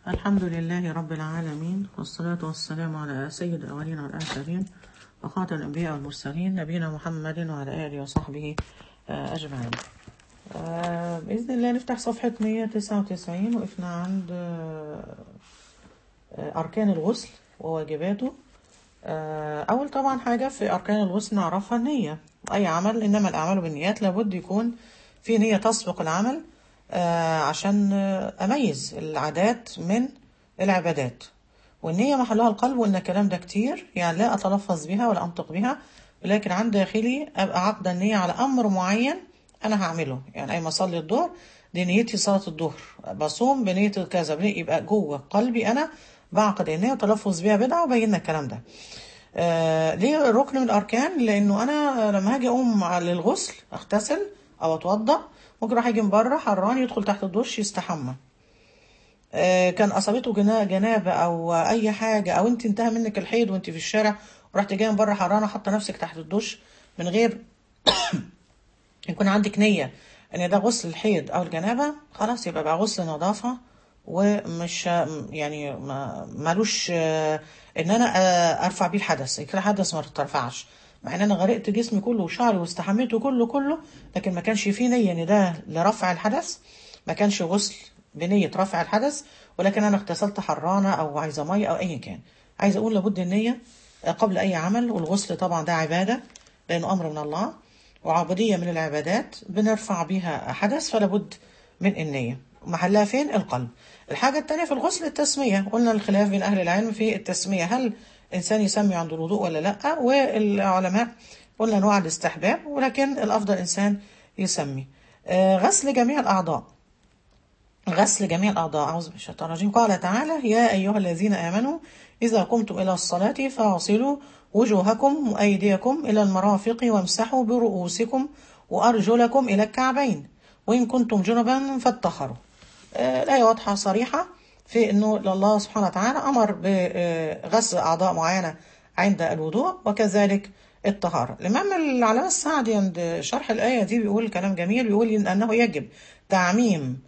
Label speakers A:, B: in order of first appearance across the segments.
A: الحمد لله رب العالمين والصلاة والسلام على سيد الأولين والآخرين وخاتم الأنبياء والمرسلين نبينا محمد وعلى آله وصحبه آه، أجمعين آه، بإذن الله نفتح صفحة 199 وقفنا عند آه، آه، أركان الغسل وواجباته آه، أول طبعا حاجة في أركان الغسل نعرفها النية أي عمل إنما الأعمال بالنيات لابد يكون في نية تسبق العمل آه، عشان آه، أميز العادات من العبادات والنية محلها القلب وإن الكلام ده كتير يعني لا أتلفظ بها ولا أنطق بها ولكن عن داخلي أبقى عقد النية على أمر معين أنا هعمله يعني أي ما أصلي الظهر دي نيتي صلاة الظهر بصوم بنية كذا بنية يبقى جوه قلبي أنا بعقد النية وتلفظ بيها بدعة وبينا الكلام ده آه ليه ركن من الأركان لأنه أنا لما هاجي أقوم على للغسل أغتسل أو أتوضأ ممكن راح يجي من بره حران يدخل تحت الدش يستحمى آه، كان اصابته جنا- جنابه او اي حاجه او انت انتهى منك الحيض وانت في الشارع ورحت جايه من بره حرانه حاطه نفسك تحت الدش من غير يكون عندك نيه ان ده غسل الحيض او الجنابه خلاص يبقى بقى غسل نظافه ومش يعني ما مالوش آه، ان انا آه، ارفع بيه الحدث كده حدث ما ترفعش مع ان انا غرقت جسمي كله وشعري واستحميته كله كله لكن ما كانش فيه نيه ان ده لرفع الحدث ما كانش غسل بنيه رفع الحدث ولكن انا اغتسلت حرانه او عايزه ميه او ايا كان عايزه اقول لابد النيه قبل اي عمل والغسل طبعا ده عباده لانه امر من الله وعبوديه من العبادات بنرفع بيها حدث فلا بد من النيه محلها فين القلب الحاجه الثانيه في الغسل التسميه قلنا الخلاف بين اهل العلم في التسميه هل الانسان يسمي عند الوضوء ولا لا والعلماء قلنا انواع الاستحباب ولكن الافضل الانسان يسمي آه، غسل جميع الاعضاء غسل جميع الأعضاء أعوذ بالله من الشيطان الرجيم قال تعالى يا أيها الذين آمنوا إذا قمتم إلى الصلاة فاغسلوا وجوهكم وأيديكم إلى المرافق وامسحوا برؤوسكم وأرجلكم إلى الكعبين وإن كنتم جنبا فاتطهروا آه، الآية واضحة صريحة في أنه الله سبحانه وتعالى أمر بغسل أعضاء معينة عند الوضوء وكذلك الطهارة الإمام العلامة السعدي عند شرح الآية دي بيقول كلام جميل بيقول إن أنه يجب تعميم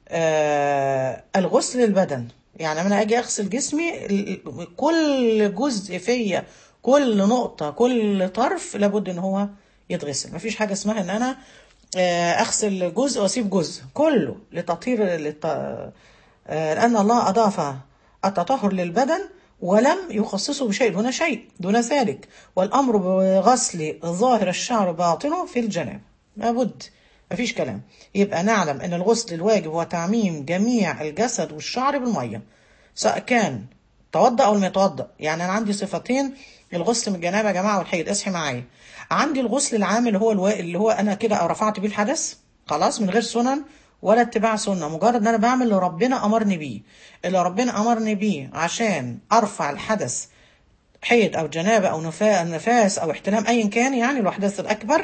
A: آه الغسل البدن يعني انا اجي اغسل جسمي ال- ال- كل جزء فيا كل نقطة كل طرف لابد ان هو يتغسل مفيش حاجة اسمها ان انا آه اغسل جزء واسيب جزء كله لتطهير للت... آه لان الله اضاف التطهر للبدن ولم يخصصه بشيء دون شيء دون ذلك والامر بغسل ظاهر الشعر باطنه في الجناب لابد مفيش كلام يبقى نعلم ان الغسل الواجب هو تعميم جميع الجسد والشعر بالميه سواء كان توضأ او لم يتوضأ يعني انا عندي صفتين الغسل من الجنابه يا جماعه والحيض اصحي معايا عندي الغسل العام اللي هو الوا... اللي هو انا كده رفعت بيه الحدث خلاص من غير سنن ولا اتباع سنه مجرد ان انا بعمل اللي ربنا امرني بيه اللي ربنا امرني بيه عشان ارفع الحدث حيض او جنابه او نفا- نفاس او احتلام ايا كان يعني الحدث الاكبر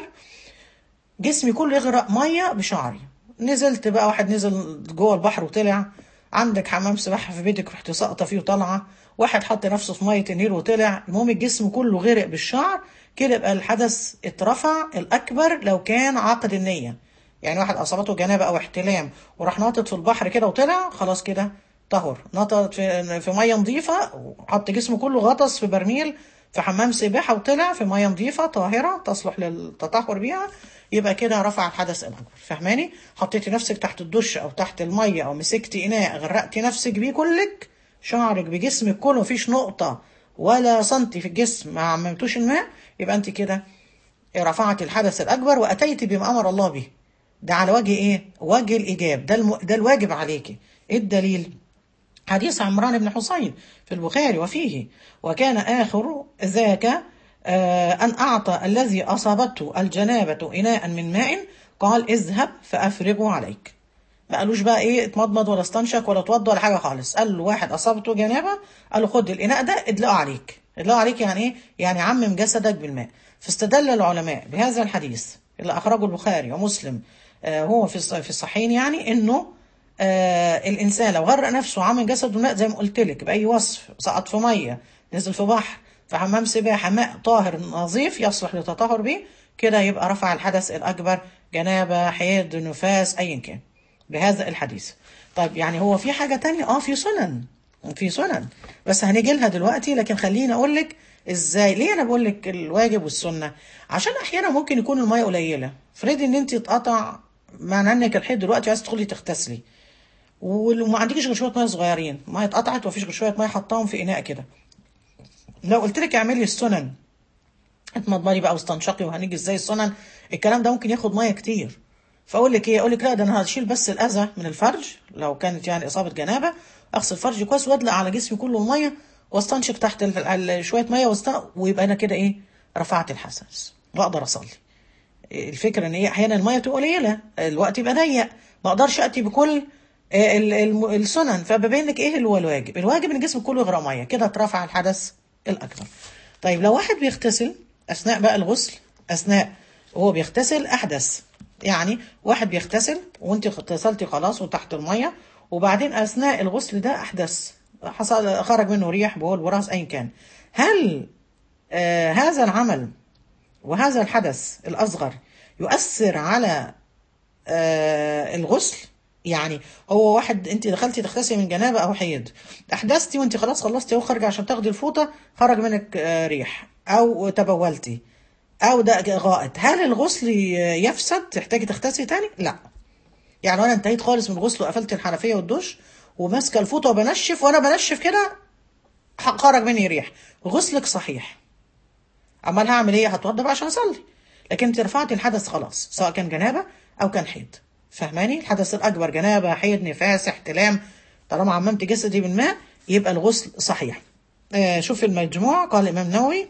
A: جسمي كله يغرق ميه بشعري نزلت بقى واحد نزل جوه البحر وطلع عندك حمام سباحه في بيتك رحت ساقطه فيه وطالعه واحد حط نفسه في ميه النيل وطلع المهم الجسم كله غرق بالشعر كده يبقى الحدث اترفع الاكبر لو كان عقد النيه يعني واحد اصابته جنابه او احتلام وراح ناطط في البحر كده وطلع خلاص كده طهر نطط في في ميه نظيفه وحط جسمه كله غطس في برميل في حمام سباحه وطلع في ميه نظيفه طاهره تصلح للتطهر بيها يبقى كده رفع الحدث الاكبر فاهماني حطيتي نفسك تحت الدش او تحت الميه او مسكتي اناء غرقتي نفسك بيه كلك شعرك بجسمك كله مفيش نقطه ولا سنتي في الجسم ما عممتوش الماء يبقى انت كده رفعت الحدث الأكبر وأتيت بما أمر الله به ده على وجه إيه؟ وجه الإيجاب ده, الم... ده الواجب عليك إيه الدليل؟ حديث عمران بن حسين في البخاري وفيه وكان آخر ذاك آه أن أعطى الذي أصابته الجنابة إناء من ماء قال اذهب فأفرغه عليك ما قالوش بقى ايه اتمضمض ولا استنشق ولا اتوضى ولا حاجه خالص قال له واحد اصابته جنابه قال له خد الاناء ده ادلقه عليك ادلقه عليك يعني ايه يعني عمم جسدك بالماء فاستدل العلماء بهذا الحديث اللي اخرجه البخاري ومسلم آه هو في الص- في الصحيحين يعني انه آه الانسان لو غرق نفسه وعمل جسده بالماء زي ما قلت لك باي وصف سقط في ميه نزل في بحر في حمام سباحه ماء طاهر نظيف يصلح للتطهر به كده يبقى رفع الحدث الاكبر جنابه حيض نفاس ايا كان بهذا الحديث طيب يعني هو في حاجة تانية اه في سنن في سنن بس هنيجي لها دلوقتي لكن خليني اقول لك ازاي ليه انا بقول لك الواجب والسنة عشان احيانا ممكن يكون المية قليلة فريد ان انت اتقطع معنى انك الحيض دلوقتي عايز تدخلي تغتسلي وما عندكيش غير شويه ميه صغيرين ميه اتقطعت ومفيش غير شويه ميه حطاهم في اناء كده لو قلت لك اعملي السنن اتمضمري بقى واستنشقي وهنيجي ازاي السنن الكلام ده ممكن ياخد ميه كتير فاقول لك ايه اقول لك لا ده انا هشيل بس الاذى من الفرج لو كانت يعني اصابه جنابه اغسل فرجي كويس وادلق على جسمي كله الميه واستنشق تحت ال- ال- شويه ميه واست... ويبقى انا كده ايه رفعت الحساس واقدر اصلي الفكره ان ايه احيانا الميه تبقى قليله الوقت يبقى ضيق ما اقدرش اتي بكل آه، ال- الم- السنن فببين لك ايه اللي هو الواجب الواجب ان الجسم كله يغرق ميه كده اترفع الحدث الاكبر طيب لو واحد بيغتسل اثناء بقى الغسل اثناء وهو بيغتسل احدث يعني واحد بيغتسل وانت اغتسلتي خلاص وتحت الميه وبعدين اثناء الغسل ده احدث حصل خرج منه ريح بول براس ايا كان هل آه هذا العمل وهذا الحدث الأصغر يؤثر على آه الغسل يعني هو واحد انت دخلتي تغتسلي من جنابه او حيض احدثتي وانت خلاص خلصتي اهو خارجه عشان تاخدي الفوطه خرج منك آه ريح او تبولتي او ده غائط هل الغسل ي- يفسد تحتاجي تغتسلي تاني لا يعني وانا انتهيت خالص من الغسل وقفلت الحنفيه والدش وماسكه الفوطه وبنشف وانا بنشف كده خرج مني ريح غسلك صحيح امال هعمل ايه هتوضى بقى عشان اصلي لكن انت رفعتي الحدث خلاص سواء كان جنابه او كان حيض فهماني الحدث الاكبر جنابه حيض نفاس احتلام طالما عممت جسدي بالماء يبقى الغسل صحيح آه شوف المجموع قال الامام النووي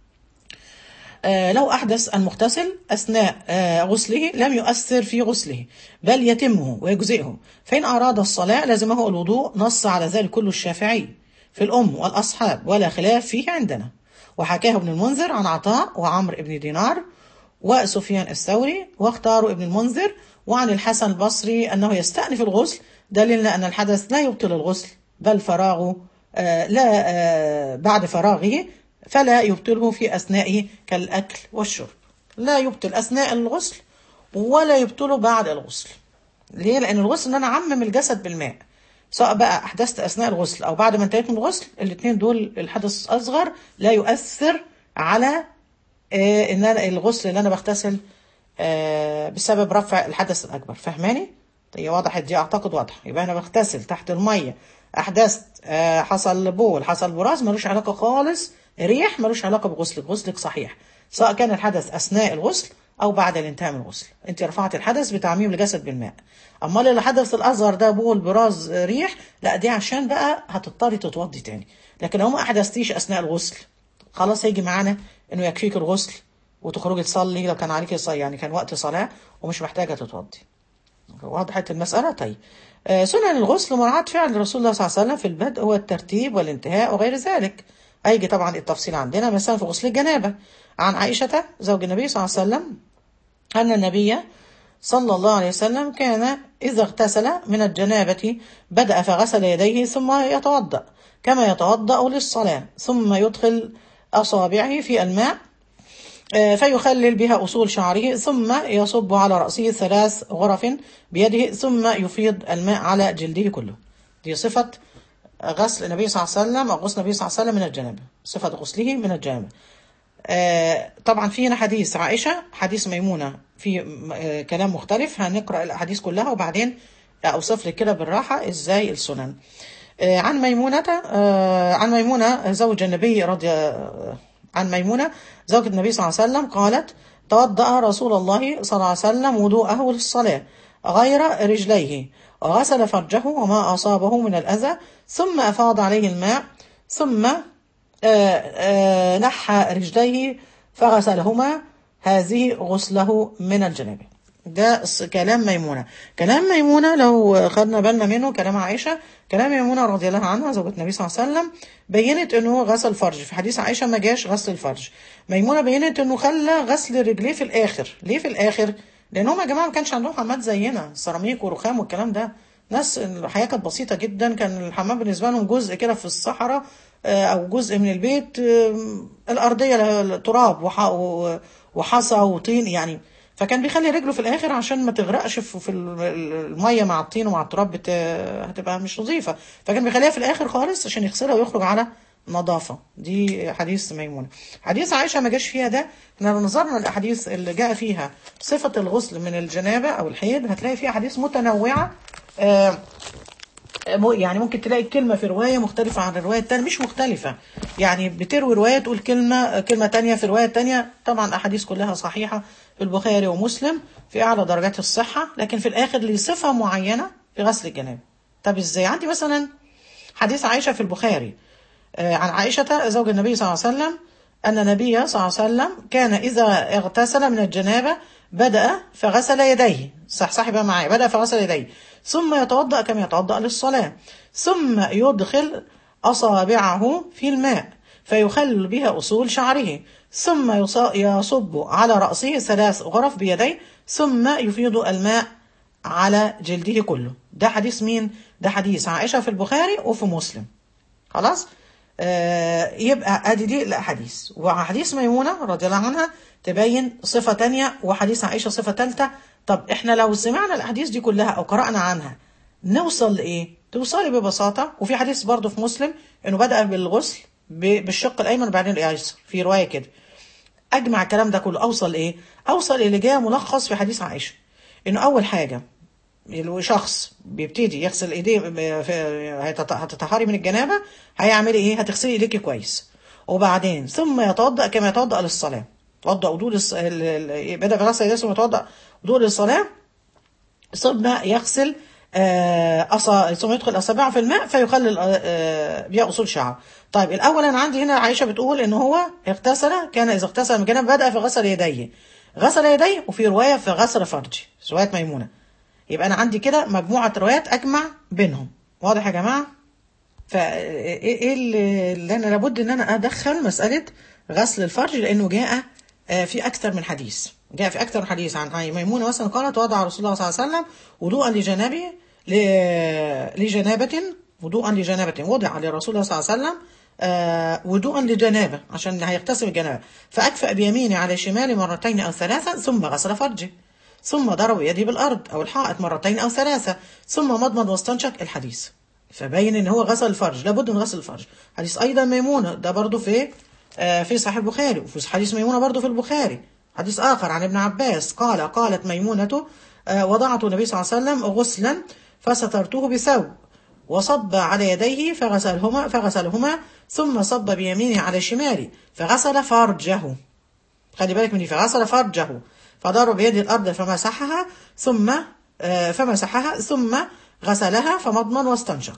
A: آه، لو أحدث المغتسل أثناء آه، غسله لم يؤثر في غسله بل يتمه ويجزئه فإن أراد الصلاة لزمه الوضوء نص على ذلك كل الشافعي في الأم والأصحاب ولا خلاف فيه عندنا وحكاه ابن المنذر عن عطاء وعمرو بن دينار وسفيان الثوري واختاروا ابن المنذر وعن الحسن البصري أنه يستأنف الغسل دليلنا أن الحدث لا يبطل الغسل بل فراغه آه، لا آه، بعد فراغه فلا يبطله في أثنائه كالأكل والشرب لا يبطل أثناء الغسل ولا يبطله بعد الغسل ليه؟ لأن الغسل إن أنا أعمم الجسد بالماء سواء بقى أحدثت أثناء الغسل أو بعد ما انتهيت من الغسل الاثنين دول الحدث الأصغر لا يؤثر على آه، إن أنا الغسل اللي أنا بغتسل آه، بسبب رفع الحدث الأكبر فاهماني؟ هي وضحت دي أعتقد واضحة يبقى أنا بغتسل تحت المية أحدثت آه، حصل بول حصل براز ملوش علاقة خالص ريح ملوش علاقة بغسلك غسلك صحيح سواء كان الحدث أثناء الغسل أو بعد الانتهاء من الغسل أنت رفعت الحدث بتعميم الجسد بالماء أمال الحدث الأصغر ده بول براز آه، ريح لا دي عشان بقى هتضطري تتوضي تاني لكن لو ما أحدثتيش أثناء الغسل خلاص هيجي معانا إنه يكفيك الغسل وتخرجي تصلي لو كان عليكي صلاة يعني كان وقت صلاة ومش محتاجة تتوضي وضحت المسألة طيب آه، سنن الغسل مراعاة فعل رسول الله صلى الله عليه وسلم في البدء هو الترتيب والانتهاء وغير ذلك هيجي طبعا التفصيل عندنا مثلا في غسل الجنابة عن عائشة زوج النبي صلى الله عليه وسلم أن النبي صلى الله عليه وسلم كان إذا اغتسل من الجنابة بدأ فغسل يديه ثم يتوضأ كما يتوضأ للصلاة ثم يدخل أصابعه في الماء آه، فيخلل بها أصول شعره ثم يصب على رأسه ثلاث غرف بيده ثم يفيض الماء على جلده كله دي صفة غسل النبي صلى الله عليه وسلم أو غسل النبي صلى الله عليه وسلم من الجنابة صفة غسله من الجنابة آه، طبعا في هنا حديث عائشة حديث ميمونة في آه، كلام مختلف هنقرأ الأحاديث كلها وبعدين أوصف لك كده بالراحة إزاي السنن آه، عن ميمونة آه، عن ميمونة زوج النبي رضي آه، عن ميمونة زوجة النبي صلى الله عليه وسلم قالت توضأ رسول الله صلى الله عليه وسلم وضوءه للصلاة غير رجليه وغسل فرجه وما أصابه من الأذى ثم أفاض عليه الماء ثم آه، آه، نحى رجليه فغسلهما هذه غسله من الجنابة ده س- كلام ميمونة كلام ميمونة لو خدنا بالنا منه كلام عائشة كلام ميمونة رضي الله عنها زوجة النبي صلى الله عليه وسلم بينت انه غسل فرج في حديث عائشة ما جاش غسل الفرج ميمونة بينت انه خلى غسل رجليه في الاخر ليه في الاخر لان هم يا جماعة ما كانش عندهم حمامات زينا سيراميك ورخام والكلام ده ناس الحياة كانت بسيطة جدا كان الحمام بالنسبة لهم جزء كده في الصحراء آه، أو جزء من البيت آه، الأرضية تراب وح- و- وحصى وطين يعني فكان بيخلي رجله في الاخر عشان ما تغرقش في في ال- ال- الميه مع الطين ومع التراب بت... هتبقى مش نظيفه فكان بيخليها في الاخر خالص عشان يغسلها ويخرج على نظافه دي حديث ميمونه حديث عائشه ما جاش فيها ده احنا لو نظرنا الاحاديث اللي جاء فيها صفه الغسل من الجنابه او الحيض هتلاقي فيها احاديث متنوعه آه مو- يعني ممكن تلاقي كلمة في رواية مختلفة عن الرواية التانية مش مختلفة يعني بتروي رواية تقول كلمة كلمة تانية في رواية تانية طبعا أحاديث كلها صحيحة في البخاري ومسلم في أعلى درجات الصحة لكن في الآخر لصفة معينة في غسل الجنابة طب إزاي عندي مثلا حديث عائشة في البخاري آه، عن عائشة زوج النبي صلى الله عليه وسلم أن النبي صلى الله عليه وسلم كان إذا اغتسل من الجنابة بدأ فغسل يديه صح صح بقى معايا بدأ فغسل يديه ثم يتوضأ كما يتوضأ للصلاة ثم يدخل أصابعه في الماء فيخلل بها أصول شعره ثم يص- يصب على رأسه ثلاث غرف بيديه ثم يفيض الماء على جلده كله ده حديث مين؟ ده حديث عائشة في البخاري وفي مسلم خلاص آه يبقى ادي دي الاحاديث وحديث ميمونه رضي الله عنها تبين صفه تانية وحديث عائشه صفه ثالثه طب احنا لو سمعنا الاحاديث دي كلها او قرانا عنها نوصل لايه توصلي ببساطه وفي حديث برضه في مسلم انه بدا بالغسل ب- بالشق الايمن وبعدين الايسر في روايه كده اجمع الكلام ده كله اوصل ايه اوصل اللي جاء ملخص في حديث عائشه انه اول حاجه شخص بيبتدي يغسل ايديه ب- في- هيتط- هتطهري من الجنابه هيعملي ايه هتغسلي ايديكي كويس وبعدين ثم يتوضا كما يتوضا للصلاه توضا وضوء الص... ال- ال- بدا بغسل يديه ثم يتوضا وضوء للصلاه ثم يغسل آه، أصا ثم يدخل أصابعه في الماء فيخلل آه، بها أصول شعره. طيب الأول أنا عندي هنا عائشة بتقول إن هو اغتسل كان إذا اغتسل من جنب بدأ فغسل يديه. غسل يديه وفي رواية فغسل فرجه رواية ميمونة. يبقى أنا عندي كده مجموعة روايات أجمع بينهم. واضح يا جماعة؟ فايه اللي اللي انا لابد ان انا ادخل مساله غسل الفرج لانه جاء آه، في اكثر من حديث جاء في اكثر من حديث عن عن ميمونه مثلا قالت وضع رسول الله صلى الله عليه وسلم وضوءا لجنابه ل- لجنابه وضوءا لجنابه وضع لرسول الله صلى الله عليه وسلم آه، وضوءا لجنابه عشان هيغتسل الجنابه فاكفأ بيمينه على شماله مرتين او ثلاثه ثم غسل فرجه ثم ضرب يده بالارض او الحائط مرتين او ثلاثه ثم مضمض واستنشق الحديث فبين ان هو غسل الفرج لابد من غسل الفرج حديث ايضا ميمونه ده برضو في آه، في صحيح البخاري وفي حديث ميمونه برضو في البخاري حديث اخر عن ابن عباس قال قالت ميمونه آه، وضعت النبي صلى الله عليه وسلم غسلا فسترته بثوب وصب على يديه فغسلهما فغسلهما ثم صب بيمينه على شماله فغسل فرجه خلي بالك من دي فغسل فرجه فضرب بيده الارض فمسحها ثم آه، فمسحها ثم غسلها فمضمن واستنشق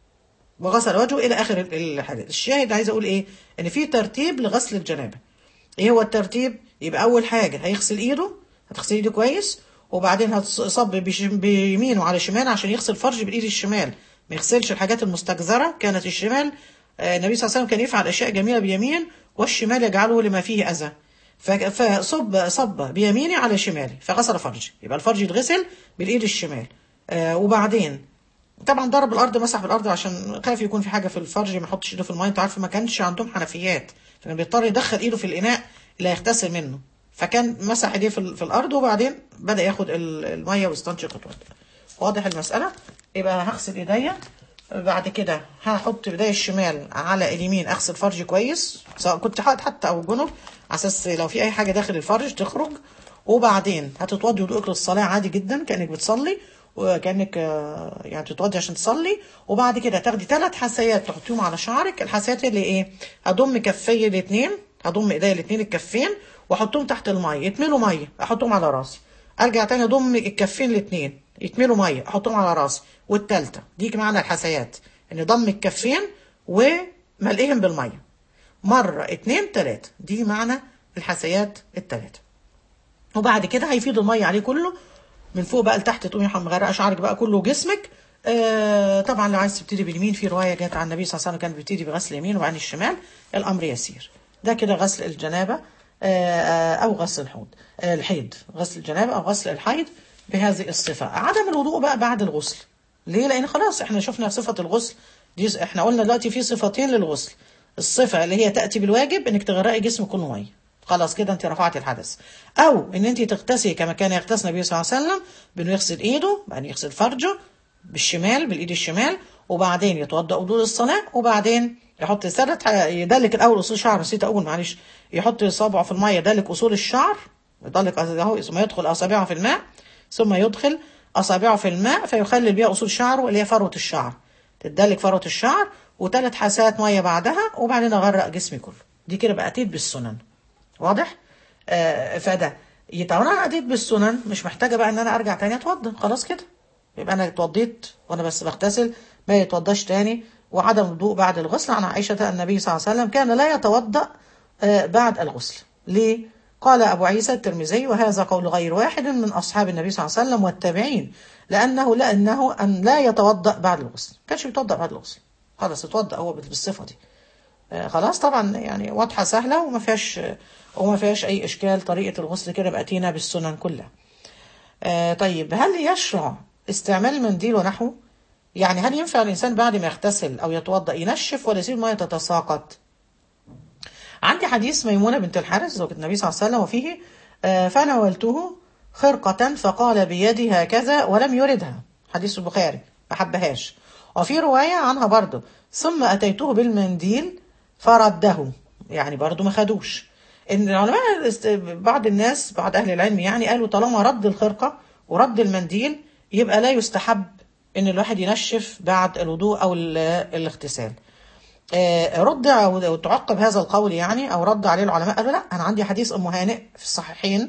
A: وغسل وجهه الى اخر ال- الحديث الشاهد عايز اقول ايه ان في ترتيب لغسل الجنابه ايه هو الترتيب يبقى اول حاجه هيغسل ايده هتغسل ايده كويس وبعدين هتصب بش- بيمينه على شمال عشان يغسل فرج بالايد الشمال ما يغسلش الحاجات المستجزره كانت الشمال آه، النبي صلى الله عليه وسلم كان يفعل اشياء جميله بيمين والشمال يجعله لما فيه اذى ف- فصب صب بيمينه على شماله فغسل فرج يبقى الفرج يتغسل بالايد الشمال آه وبعدين طبعا ضرب الارض مسح بالارض عشان خايف يكون في حاجه في الفرج ما يحطش ايده في الميه انت عارف ما كانش عندهم حنفيات فكان بيضطر يدخل ايده في الاناء اللي هيغتسل منه فكان مسح ايديه في, ال- في الارض وبعدين بدا ياخد ال- الميه ويستنشق ويتوضا واضح المساله يبقى هغسل ايديا بعد كده هحط ايديا الشمال على اليمين اغسل فرجي كويس سواء كنت حاطط حتى او جنب على اساس لو في اي حاجه داخل الفرج تخرج وبعدين هتتوضي وضوءك للصلاه عادي جدا كانك بتصلي وكانك آه، يعني تتوضي عشان تصلي وبعد كده تاخدي ثلاث حسايات تحطيهم على شعرك الحسايات اللي ايه هضم كفي الاثنين هضم ايديا الاثنين الكفين واحطهم تحت الميه يتملوا ميه احطهم على راسي ارجع تاني اضم الكفين الاثنين يتملوا ميه احطهم على راسي والثالثه دي معنى الحسايات ان ضم الكفين وملئهم بالميه مره اتنين تلاته دي معنى الحسايات التلاته وبعد كده هيفيض الميه عليه كله من فوق بقى لتحت تقومي مغرقه شعرك بقى كله جسمك آه طبعا لو عايز تبتدي باليمين في روايه جت عن النبي صلى الله عليه وسلم كان بيبتدي بغسل اليمين وبعدين الشمال الامر يسير ده كده غسل الجنابه آه آه، او غسل الحوض آه الحيض غسل الجنابه او غسل الحيض بهذه الصفه عدم الوضوء بقى بعد الغسل ليه لان خلاص احنا شفنا صفه الغسل دي احنا قلنا دلوقتي في صفتين للغسل الصفه اللي هي تاتي بالواجب انك تغرقي جسمك كله ميه خلاص كده انت رفعت الحدث او ان انت تغتسلي كما كان يغتسل النبي صلى الله عليه وسلم بانه يغسل ايده بعدين يغسل فرجه بالشمال بالايد الشمال وبعدين يتوضا وضوء الصلاه وبعدين يحط ثلاث يدلك الاول اصول شعر نسيت اقول معلش يحط صابعه في الميه يدلك اصول الشعر يدلك اهو ثم يدخل اصابعه في الماء ثم يدخل اصابعه في الماء فيخلل بها اصول شعره اللي هي فروه الشعر تدلك فروه الشعر وثلاث حسات ميه بعدها وبعدين اغرق جسمي كله دي كده بقى اتيت بالسنن واضح آه فده طب انا اتيت بالسنن مش محتاجه بقى ان انا ارجع تاني اتوضى خلاص كده يبقى انا اتوضيت وانا بس بغتسل ما يتوضاش تاني وعدم الوضوء بعد الغسل عن عائشه النبي صلى الله عليه وسلم كان لا يتوضا آه بعد الغسل ليه قال أبو عيسى الترمذي وهذا قول غير واحد من أصحاب النبي صلى الله عليه وسلم والتابعين لأنه لأنه أن لا يتوضأ بعد الغسل ما كانش بيتوضأ بعد الغسل خلاص اتوضأ هو بالصفة دي آه خلاص طبعا يعني واضحة سهلة وما فيهاش وما فيهاش أي إشكال طريقة الغسل كده بأتينا بالسنن كلها آه طيب هل يشرع استعمال المنديل ونحوه يعني هل ينفع الإنسان بعد ما يغتسل أو يتوضأ ينشف ولا يسيب المية تتساقط عندي حديث ميمونة بنت الحارث زوجة النبي صلى الله عليه وسلم وفيه آه فناولته خرقة فقال بيدي هكذا ولم يردها حديث البخاري ما حبهاش وفي رواية عنها برضه ثم أتيته بالمنديل فرده يعني برضه ما خدوش ان العلماء بعض الناس بعض اهل العلم يعني قالوا طالما رد الخرقه ورد المنديل يبقى لا يستحب ان الواحد ينشف بعد الوضوء او الاغتسال رد او تعقب هذا القول يعني او رد عليه العلماء قالوا لا انا عندي حديث ام هانئ في الصحيحين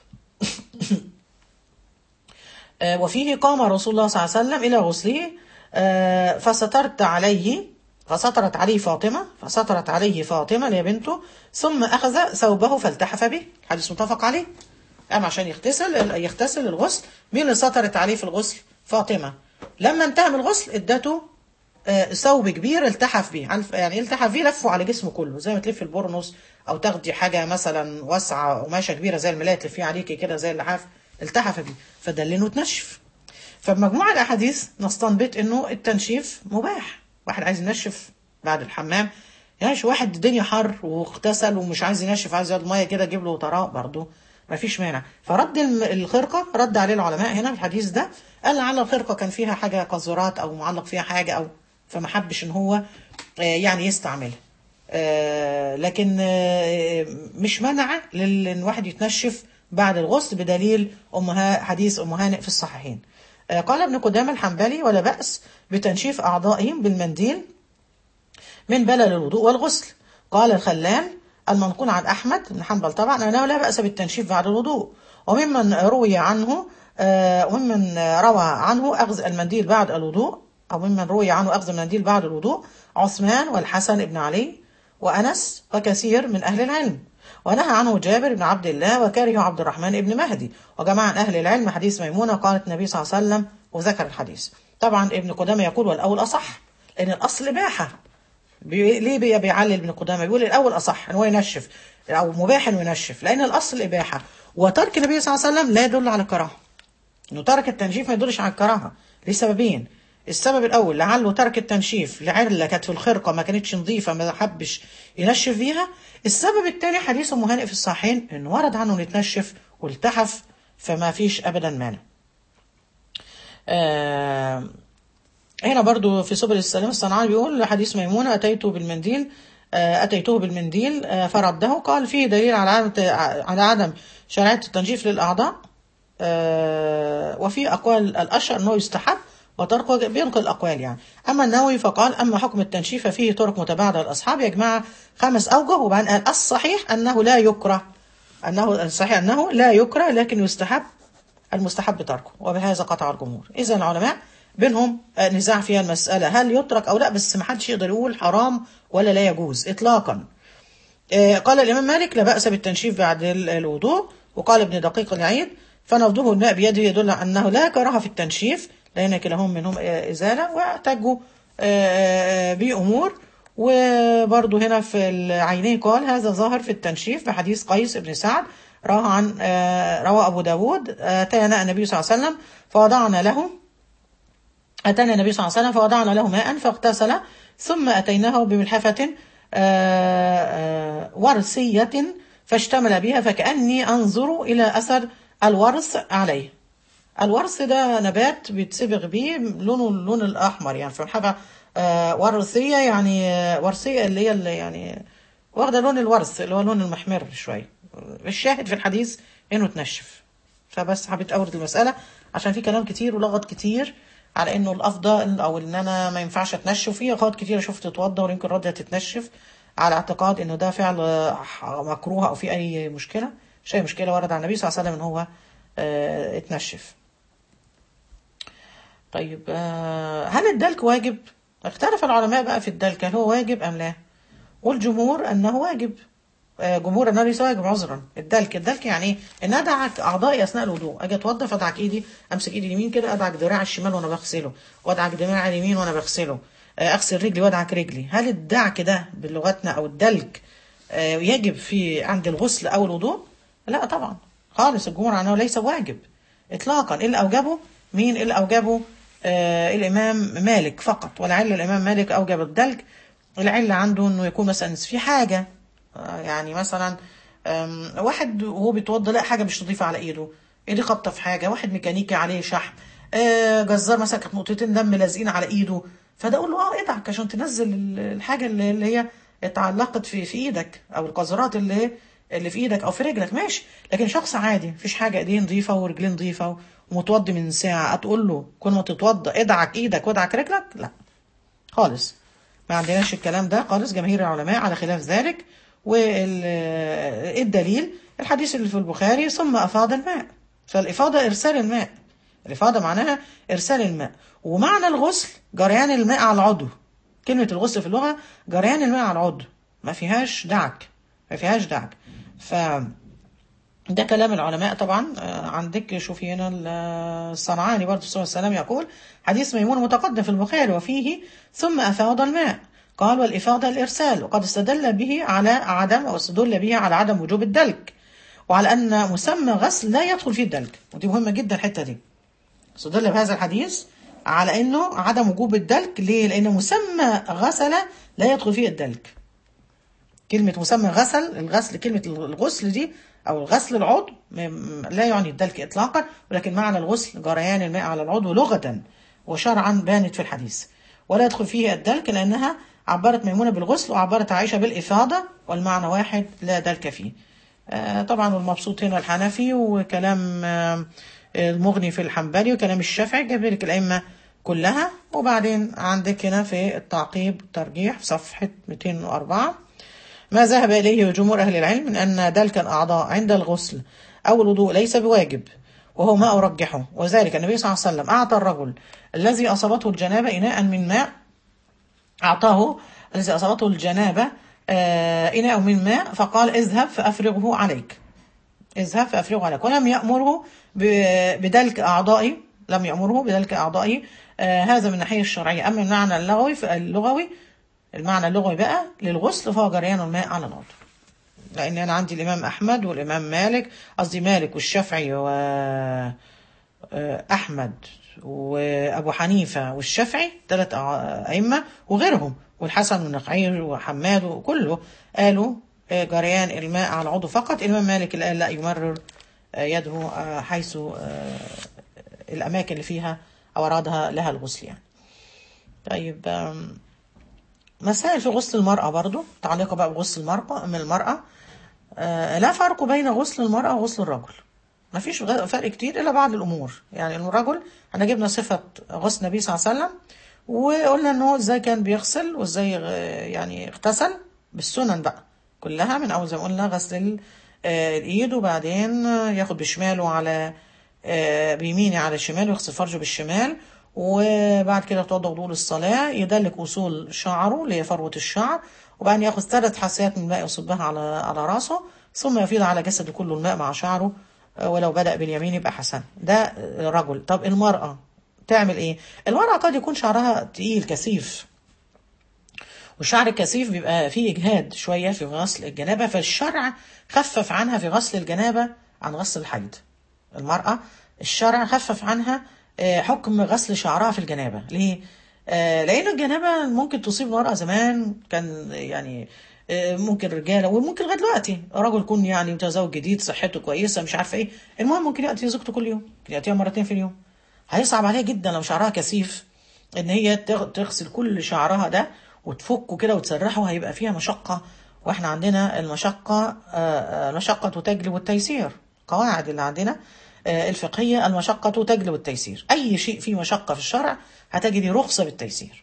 A: وفيه قام رسول الله صلى الله عليه وسلم الى غسله فسترت عليه فسترت عليه فاطمه فسترت عليه فاطمه اللي هي بنته ثم اخذ ثوبه فالتحف به حديث متفق عليه قام عشان يغتسل يغتسل الغسل مين اللي سترت عليه في الغسل فاطمه لما انتهى من الغسل ادته ثوب كبير التحف بيه يعني التحف بيه لفه على جسمه كله زي ما تلف البورنوس او تاخدي حاجه مثلا واسعه قماشه كبيره زي الملايه تلفيه عليكي كده زي اللحاف التحف بيه فدلنه تنشف فبمجموع الاحاديث نستنبط انه التنشيف مباح واحد عايز ينشف بعد الحمام يعني واحد الدنيا حر واغتسل ومش عايز ينشف عايز يقعد ميه كده يجيب له طراء برضه ما فيش مانع فرد الخرقه رد عليه العلماء هنا في الحديث ده قال على الخرقه كان فيها حاجه قذورات او معلق فيها حاجه او فما حبش ان هو يعني يستعملها لكن مش منع ان واحد يتنشف بعد الغسل بدليل أم حديث ام هانئ في الصحيحين قال ابن قدامه الحنبلي ولا بأس بتنشيف أعضائهم بالمنديل من بلل الوضوء والغسل قال الخلال المنقول عن أحمد بن حنبل طبعا أنه لا بأس بالتنشيف بعد الوضوء وممن روي عنه وممن روى عنه أخذ المنديل بعد الوضوء أو ممن روي عنه أخذ المنديل بعد الوضوء عثمان والحسن بن علي وأنس وكثير من أهل العلم ونهى عنه جابر بن عبد الله وكاره عبد الرحمن بن مهدي وجمع أهل العلم حديث ميمونة قالت النبي صلى الله عليه وسلم وذكر الحديث طبعا ابن قدامة يقول والأول أصح لأن الأصل إباحة بي... ليه بي... بيعلل ابن قدامة بيقول الأول أصح إن هو ينشف أو مباح إنه ينشف لأن الأصل إباحة وترك النبي صلى الله عليه وسلم لا يدل على الكراهة إنه ترك التنشيف ما يدلش على الكراهة لسببين السبب الاول لعله ترك التنشيف لعله كانت في الخرقه ما كانتش نظيفه ما حبش ينشف فيها السبب الثاني حديث ام هانئ في الصحيحين انه ورد عنه يتنشف والتحف فما فيش ابدا مانع آه هنا برضو في سبل السلام الصنعاني بيقول حديث ميمونه اتيته بالمنديل آه اتيته بالمنديل آه فرده قال فيه دليل على عدم على عدم شرعيه التنشيف للاعضاء وفي اقوال الاشهر انه يستحب وتركه بينقل الأقوال يعني أما النووي فقال أما حكم التنشيف فيه طرق متباعدة للأصحاب يجمع خمس أوجه وبعدين قال الصحيح أنه لا يكره أنه الصحيح أنه لا يكره لكن يستحب المستحب تركه وبهذا قطع الجمهور إذا العلماء بينهم نزاع فيها المسألة هل يترك أو لا بس ما حدش يقدر يقول حرام ولا لا يجوز إطلاقا قال الإمام مالك لا بأس بالتنشيف بعد الوضوء وقال ابن دقيق العيد فنفضه الماء بيده يدل على أنه لا كراهة في التنشيف لأن كلاهم منهم إزالة واحتجوا بأمور وبرضه هنا في العينين قال هذا ظاهر في التنشيف بحديث قيس بن سعد روى عن روى أبو داود أتانا النبي صلى الله عليه وسلم فوضعنا له أتانا النبي صلى الله عليه وسلم فوضعنا له ماء فاغتسل ثم أتيناه بملحفة ورسية فاشتمل بها فكأني أنظر إلى أثر الورث عليه الورث ده نبات بيتصبغ بيه لونه اللون الأحمر يعني في حاجة آه، ورثية يعني آه، ورثية اللي هي اللي يعني واخدة لون الورث اللي هو لون المحمر شوية الشاهد في الحديث إنه تنشف فبس حبيت أورد المسألة عشان في كلام كتير ولغط كتير على إنه الأفضل أو إن أنا ما ينفعش أتنشف فيه أخوات كتير شفت تتوضى ويمكن راضية تتنشف على اعتقاد إنه ده فعل آه، مكروه أو في أي مشكلة مش أي مشكلة ورد عن النبي صلى الله عليه وسلم إن هو آه، اتنشف طيب آه، هل الدلك واجب؟ اختلف العلماء بقى في الدلك هل هو واجب أم لا؟ والجمهور أنه واجب آه، جمهور أنه ليس واجب عذرا الدلك الدلك يعني ايه؟ ان ادعك اعضائي اثناء الوضوء اجي اتوضى فادعك ايدي امسك ايدي اليمين كده ادعك دراع الشمال وانا بغسله وادعك دراع اليمين وانا بغسله آه، اغسل رجلي وادعك رجلي هل الدعك ده بلغتنا او الدلك آه، يجب في عند الغسل او الوضوء لا طبعا خالص الجمهور عنه ليس واجب اطلاقا إيه اللي اوجبه مين إيه اللي اوجبه آه الامام مالك فقط ولعل الامام مالك اوجب الدلك العله عنده انه يكون مثلا في حاجه آه، يعني مثلا آم، واحد وهو بيتوضى لقى حاجه مش نظيفه على ايده ايديه خبطه في حاجه واحد ميكانيكي عليه شحم آه، جزار مثلا كانت نقطتين دم لازقين على ايده فده اقول له اه ادعك عشان تنزل ال- الحاجه اللي اللي هي اتعلقت في في ايدك او القذرات اللي اللي في ايدك او في رجلك ماشي لكن شخص عادي مفيش حاجه ايديه نظيفه ورجلين نظيفه ومتوضي من ساعه تقول له كل ما تتوضى ادعك ايدك وادعك رجلك لا خالص ما عندناش الكلام ده خالص جماهير العلماء على خلاف ذلك والدليل الحديث اللي في البخاري ثم أفاض الماء فالإفاضة إرسال الماء الإفاضة معناها إرسال الماء ومعنى الغسل جريان الماء على العضو كلمة الغسل في اللغة جريان الماء على العضو ما فيهاش دعك ما فيهاش دعك ف ده كلام العلماء طبعا آه، عندك شوفي هنا ال- الصنعاني برضه صلى الله عليه وسلم يقول حديث ميمون متقدم في البخاري وفيه ثم أفاض الماء قال والإفاضة الإرسال وقد استدل به على عدم أو استدل به على عدم وجوب الدلك وعلى أن مسمى غسل لا يدخل فيه الدلك ودي مهمة جدا الحتة دي استدل بهذا الحديث على أنه عدم وجوب الدلك ليه؟ لأن مسمى غسل لا يدخل فيه الدلك كلمة مسمى غسل الغسل كلمة الغسل دي أو الغسل العضو م- م- لا يعني الدلك إطلاقا ولكن معنى الغسل جريان الماء على العضو لغة وشرعا بانت في الحديث ولا يدخل فيه الدلك لأنها عبرت ميمونة بالغسل وعبرت عائشة بالإفاضة والمعنى واحد لا دلك فيه آه، طبعا والمبسوط هنا الحنفي وكلام آه، المغني في الحنبلي وكلام الشافعي جاب لك الأئمة كلها وبعدين عندك هنا في التعقيب ترجيح في صفحة 204 ما ذهب إليه جمهور أهل العلم من أن دلك الأعضاء عند الغسل أو الوضوء ليس بواجب وهو ما أرجحه وذلك النبي صلى الله عليه وسلم أعطى الرجل الذي أصابته الجنابة إناء من ماء أعطاه الذي أصابته الجنابة آه، إناء من ماء فقال اذهب فأفرغه عليك اذهب فأفرغه عليك ولم يأمره ب- بدلك أعضائي لم يأمره بدلك أعضائي آه، هذا من الناحية الشرعية أما المعنى اللغوي اللغوي المعنى اللغوي بقى للغسل فهو جريان الماء على العضو لأن أنا عندي الإمام أحمد والإمام مالك قصدي مالك والشافعي و آه، أحمد وأبو حنيفة والشافعي ثلاث أئمة وغيرهم والحسن والنقعي وحماد وكله قالوا آه، جريان الماء على العضو فقط الإمام مالك اللي قال لا يمرر آه، يده آه، حيث آه، الأماكن اللي فيها أو أرادها لها الغسل يعني طيب آم، مسائل في غسل المرأة برضو تعليق بقى بغسل المرأة من المرأة آه، لا فرق بين غسل المرأة وغسل الرجل ما فيش غ- فرق كتير إلا بعض الأمور يعني الرجل احنا جبنا صفة غسل النبي صلى الله عليه وسلم وقلنا إن هو إزاي كان بيغسل وإزاي غ- يعني اغتسل بالسنن بقى كلها من أول زي ما قلنا غسل ال- آه، الإيد وبعدين آه، ياخد بشماله على آه، بيمينه على شماله يغسل فرجه بالشمال وبعد كده يتوضا وضوء للصلاة يدلك وصول شعره اللي هي فروة الشعر وبعدين ياخذ ثلاث حسيات من الماء يصبها على على راسه ثم يفيض على جسده كله الماء مع شعره آه، ولو بدأ باليمين يبقى حسن ده آه، رجل طب المرأة تعمل ايه المرأة قد يكون شعرها تقيل كثيف والشعر الكثيف بيبقى فيه إجهاد شوية في غسل الجنابة فالشرع خفف عنها في غسل الجنابة عن غسل الحيض المرأة الشرع خفف عنها آه، حكم غسل شعرها في الجنابة ليه؟ آه، لأن الجنابة ممكن تصيب المرأة زمان كان يعني آه، ممكن رجاله وممكن لغايه دلوقتي رجل يكون يعني متزوج جديد صحته كويسه مش عارفه ايه المهم ممكن ياتي زوجته كل يوم ممكن ياتيها مرتين في اليوم هيصعب عليها جدا لو شعرها كثيف ان هي تغ- تغسل كل شعرها ده وتفكه كده وتسرحه هيبقى فيها مشقه واحنا عندنا المشقه آه، آه، المشقه تجلب التيسير قواعد اللي عندنا آه، الفقهيه المشقه تجلب التيسير اي شيء فيه مشقه في الشرع هتجدي رخصه بالتيسير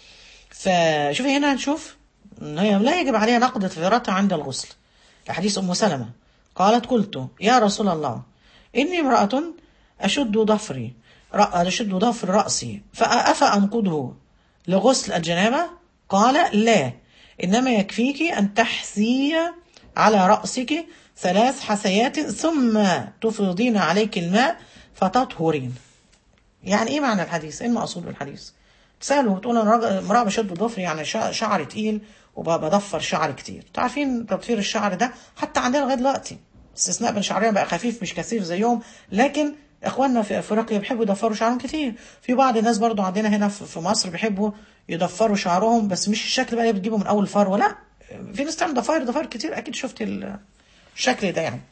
A: فشوفي هنا هنشوف ان هي لا يجب عليها نقض طهارتها عند الغسل لحديث ام سلمه قالت قلت يا رسول الله اني امراه اشد ضفري رأ- اشد ضفر راسي فافانقضه لغسل الجنابه قال لا انما يكفيك ان تحثي على راسك ثلاث حثيات ثم تفرضين عليك الماء فتطهرين يعني ايه معنى الحديث؟ ايه المقصود بالحديث؟ تسأله وتقول انا راجل- امرأة بشد ضفري يعني شع- شعري تقيل وبضفر شعري كتير. انتوا عارفين تضفير الشعر ده حتى عندنا لغايه دلوقتي. استثناء بين شعرنا بقى خفيف مش كثيف زيهم لكن اخواننا في افريقيا بيحبوا يضفروا شعرهم كتير. في بعض الناس برضو عندنا هنا في في مصر بيحبوا يضفروا شعرهم بس مش الشكل بقى اللي بتجيبه من اول فروه لا في ناس تعمل ضفاير ضفاير كتير اكيد شفتي ال- الشكل ده يعني.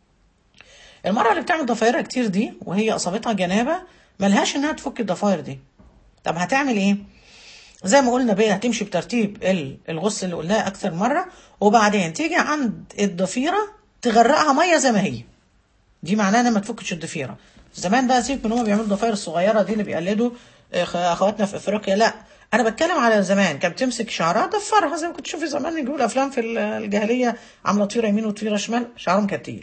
A: المرأة اللي بتعمل ضفايرها كتير دي وهي أصابتها جنابة ملهاش إنها تفك الضفاير دي. طب هتعمل إيه؟ زي ما قلنا بقى هتمشي بترتيب ال- الغسل اللي قلناه أكثر مرة وبعدين تيجي عند الضفيرة تغرقها مية زي ما هي. دي معناها إنها ما تفكش الضفيرة. زمان بقى سيبك من هما بيعملوا الضفاير الصغيرة دي اللي بيقلدوا أخ- أخواتنا في أفريقيا لا أنا بتكلم على زمان كانت بتمسك شعرها ضفرها زي ما كنت تشوفي زمان يجيبوا الأفلام في الجاهلية عاملة طفيرة يمين وطفيرة شمال شعرهم كان تقيل.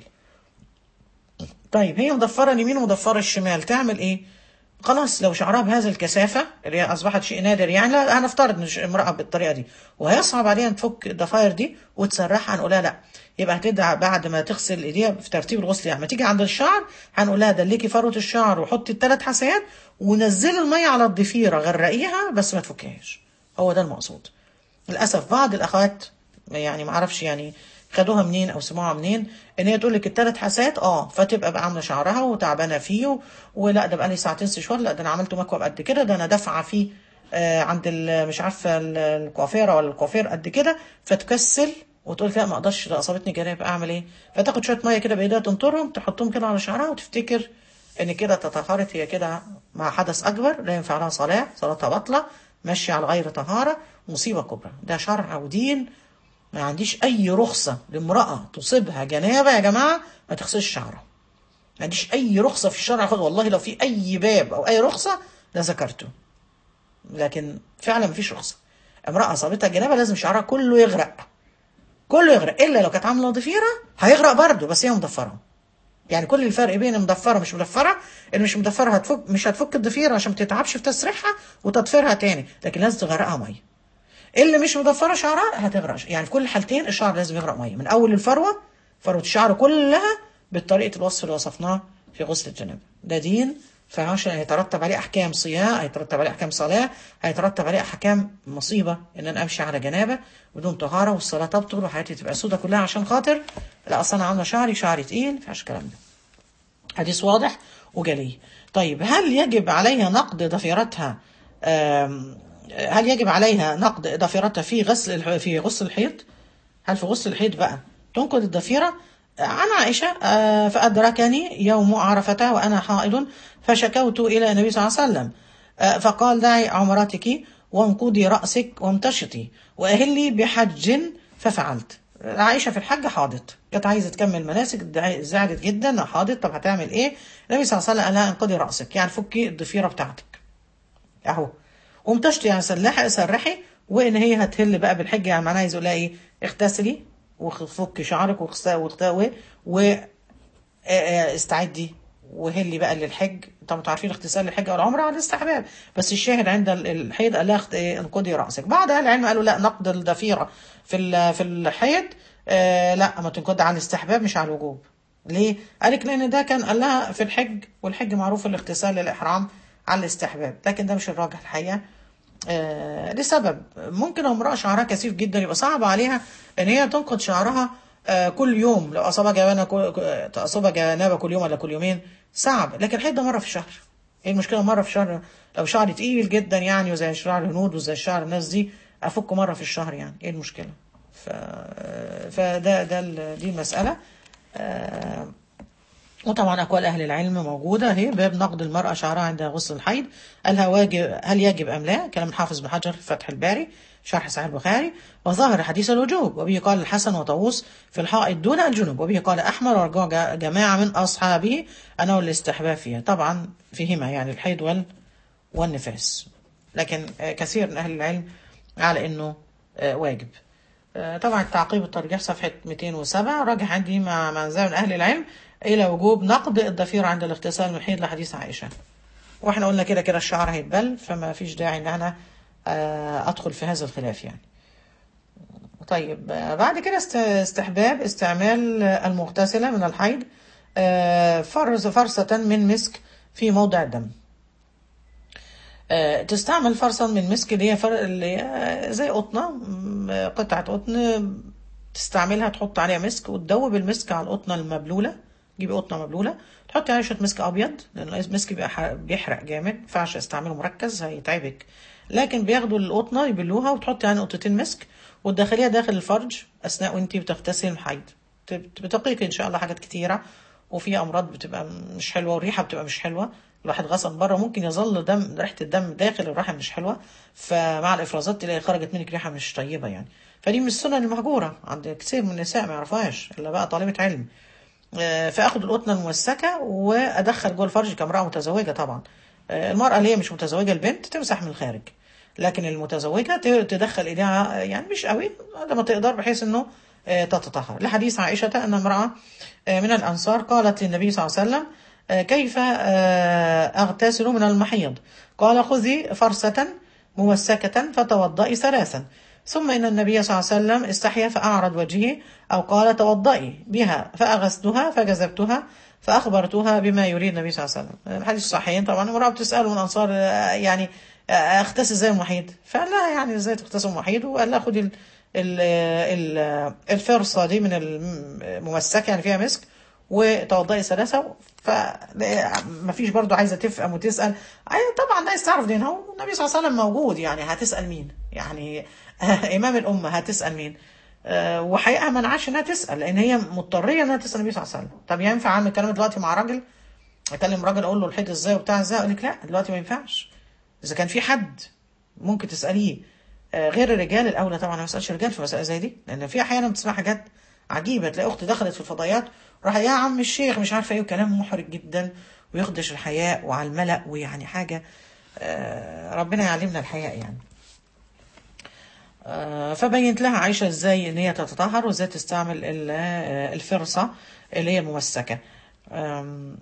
A: طيب هي مضفره اليمين ومضفره الشمال تعمل ايه؟ خلاص لو شعرها بهذه الكثافه اللي هي اصبحت شيء نادر يعني لا هنفترض ان ش- امراه بالطريقه دي وهيصعب عليها تفك الضفاير دي وتسرحها هنقول لها لا يبقى هتدعى بعد ما تغسل ايديها في ترتيب الغسل يعني ما تيجي عند الشعر هنقول لها دلكي فروه الشعر وحطي الثلاث حسيات ونزلي الميه على الضفيره غرقيها بس ما تفكيهاش هو ده المقصود للاسف بعض الاخوات يعني ما اعرفش يعني خدوها منين او سمعوها منين ان هي تقول لك الثلاث حسات اه فتبقى بقى عامله شعرها وتعبانه فيه و- ولا ده بقى لي ساعتين شهور لا ده انا عملته مكوى قد كده ده انا دافعه فيه آه عند ال- مش عارفه ال- الكوافيره ولا الكوافير قد كده فتكسل وتقول لا ما اقدرش ده اصابتني جناب اعمل ايه فتاخد شويه ميه كده بايديها تنطرهم تحطهم كده على شعرها وتفتكر ان كده تطهرت هي كده مع حدث اكبر لا ينفع لها صلاه صلاتها باطله ماشيه على غير طهاره مصيبه كبرى ده شرع ودين ما عنديش اي رخصه لامراه تصيبها جنابه يا جماعه ما تغسلش شعرها ما عنديش اي رخصه في الشرع خد والله لو في اي باب او اي رخصه لذكرته لكن فعلا مفيش رخصه امراه اصابتها جنابه لازم شعرها كله يغرق كله يغرق الا لو كانت عامله ضفيره هيغرق برضه بس هي مضفره يعني كل الفرق بين مضفره ومش مضفره اللي مش مضفره هتفك مش هتفك الضفيره عشان ما تتعبش في تسريحها وتضفيرها تاني لكن لازم تغرقها ميه اللي مش مضفره شعرها هتغرق يعني في كل الحالتين الشعر لازم يغرق ميه من اول الفروه فروه الشعر كلها بطريقه الوصف اللي وصفناه في غسل الجنابه ده دين فعشان هيترتب عليه احكام صيام هيترتب عليه احكام صلاه هيترتب عليه احكام مصيبه ان انا امشي على جنابه بدون طهاره والصلاه تبطل وحياتي تبقى سودة كلها عشان خاطر لا اصل انا عامله شعري شعري تقيل ما فيهاش الكلام ده حديث واضح وجلي طيب هل يجب عليها نقد ضفيرتها آم، هل يجب عليها نقد ضفيرتها في غسل الح- في غسل الحيض هل في غسل الحيض بقى تنقض الضفيرة عن عائشة آه، فأدركني يوم عرفة وأنا حائض فشكوت إلى النبي صلى الله عليه وسلم آه، فقال دعي عمرتك وانقضي رأسك وامتشطي وأهلي بحج ففعلت عائشة في الحج حاضت كانت عايزة تكمل مناسك دع- زعلت جدا حاضت طب هتعمل ايه النبي صلى الله عليه وسلم قال لها انقضي رأسك يعني فكي الضفيرة بتاعتك اهو وامتشطي يعني سلحي سرحي وان هي هتهل بقى بالحج يعني معناها عايز يقول لها ايه اغتسلي وفكي شعرك واغس- واغت- و و آه، آه، استعدي وهلي بقى للحج طبعا انتوا عارفين اغتسال للحج او العمره على الاستحباب بس الشاهد عند ال- الحيض قال لها اخت- إيه، انقضي راسك بعد اهل العلم قالوا لا نقض الضفيره في ال- في الحيض آه لا ما تنقض على الاستحباب مش على الوجوب ليه؟ قالك لان ده كان قال لها في الحج والحج معروف الاغتسال للاحرام على الاستحباب لكن ده مش الراجح الحقيقه آه لسبب ممكن لو امرأة شعرها كثيف جدا يبقى صعب عليها ان هي تنقض شعرها آه كل يوم لو اصابها جنابه كل اصابها جنابه كل يوم ولا كل يومين صعب لكن الحيض ده مره في الشهر ايه المشكله مره في الشهر لو شعري تقيل جدا يعني وزي شعر الهنود وزي شعر الناس دي افكه مره في الشهر يعني ايه المشكله ف... فده ده ال- دي المسألة آه، وطبعا أقوال أهل العلم موجودة هي باب نقد المرأة شعرها عند غسل الحيض هل هو واجب هل يجب أم لا كلام الحافظ بن حجر في فتح الباري شرح صحيح البخاري وظاهر حديث الوجوب وبه قال الحسن وطاووس في الحائط دون الجنوب وبه قال أحمد ورجع جا- جماعة من أصحابه أنه الاستحباب فيها طبعا فيهما يعني الحيض وال والنفاس لكن آه، كثير من أهل العلم على أنه آه، واجب آه، طبعا التعقيب الترجيح صفحة 207 راجح عندي مع مع ذهب أهل العلم إلى وجوب نقد الضفير عند الاغتسال من الحيض لحديث عائشة واحنا قلنا كده كده الشعر هيتبل فما فيش داعي ان انا آه، ادخل في هذا الخلاف يعني طيب آه، بعد كده است- استحباب استعمال آه، المغتسلة من الحيض آه، فرز فرصة من مسك في موضع الدم آه، تستعمل فرصة من مسك اللي هي فر... اللي هي زي قطنة م- قطعة قطن تستعملها تحط عليها مسك وتدوب المسك على القطنة المبلولة تجيبي قطنة مبلولة تحطي عليها شوية مسك أبيض لأن المسك بيبقى ح- بيحرق جامد ما ينفعش استعمله مركز هيتعبك لكن بياخدوا القطنة يبلوها وتحطي عليها نقطتين مسك وتدخليها داخل الفرج أثناء وأنتي بتغتسلي الحيض بت- بتقيك إن شاء الله حاجات كتيرة وفي أمراض بتبقى مش حلوة والريحة بتبقى مش حلوة الواحد غسل بره ممكن يظل دم ريحة الدم داخل الرحم مش حلوة فمع الإفرازات تلاقي خرجت منك ريحة مش طيبة يعني فدي من السنن المهجورة عند كثير من النساء ما يعرفوهاش إلا بقى طالبة علم آه، فاخد القطنه الممسكه وادخل جوه الفرج كامراه متزوجه طبعا آه، المراه اللي هي مش متزوجه البنت تمسح من الخارج لكن المتزوجه ت- تدخل ايديها يعني مش قوي قد ما تقدر بحيث انه آه، تتطهر لحديث عائشه ان امراه آه، من الانصار قالت للنبي صلى الله عليه وسلم آه، كيف آه، اغتسل من المحيض قال خذي فرصه ممسكه فتوضئي ثلاثا ثم إن النبي صلى الله عليه وسلم استحيا فأعرض وجهه أو قال توضئي بها فأغسلتها فجذبتها فأخبرتها بما يريد النبي صلى الله عليه وسلم الحديث الصحيحين طبعا امرأة بتسأله من أنصار آه، يعني آه، أغتسل زي المحيض فقال لها يعني إزاي تغتسل المحيض وقال لها خدي ال- ال- ال- الفرصة دي من الممسكة يعني فيها مسك وتوضئي ثلاثة فما فيش برضو عايزة تفهم وتسأل أيوة طبعا عايز تعرف دين هو النبي صلى الله عليه وسلم موجود يعني هتسأل مين يعني إمام الأمة هتسأل مين آه، وحقيقة ما منعش إنها تسأل لأن هي مضطرية إنها تسأل النبي صلى الله عليه وسلم طب ينفع أعمل كلام دلوقتي مع راجل أكلم راجل أقول له الحيض إزاي وبتاع إزاي أقول لك لا دلوقتي ما ينفعش إذا كان في حد ممكن تسأليه آه، غير الرجال الأولى طبعا ما اسألش رجال في مسألة زي دي لأن في أحيانا بتسمع حاجات عجيبة تلاقي أخت دخلت في الفضائيات راح يا عم الشيخ مش عارفة إيه وكلام محرج جدا ويخدش الحياء وعلى الملأ ويعني حاجة آه، ربنا يعلمنا الحياء يعني آه، فبينت لها عائشة ازاي ان هي تتطهر وازاي تستعمل ال- آه، الفرصة اللي هي الممسكة آم،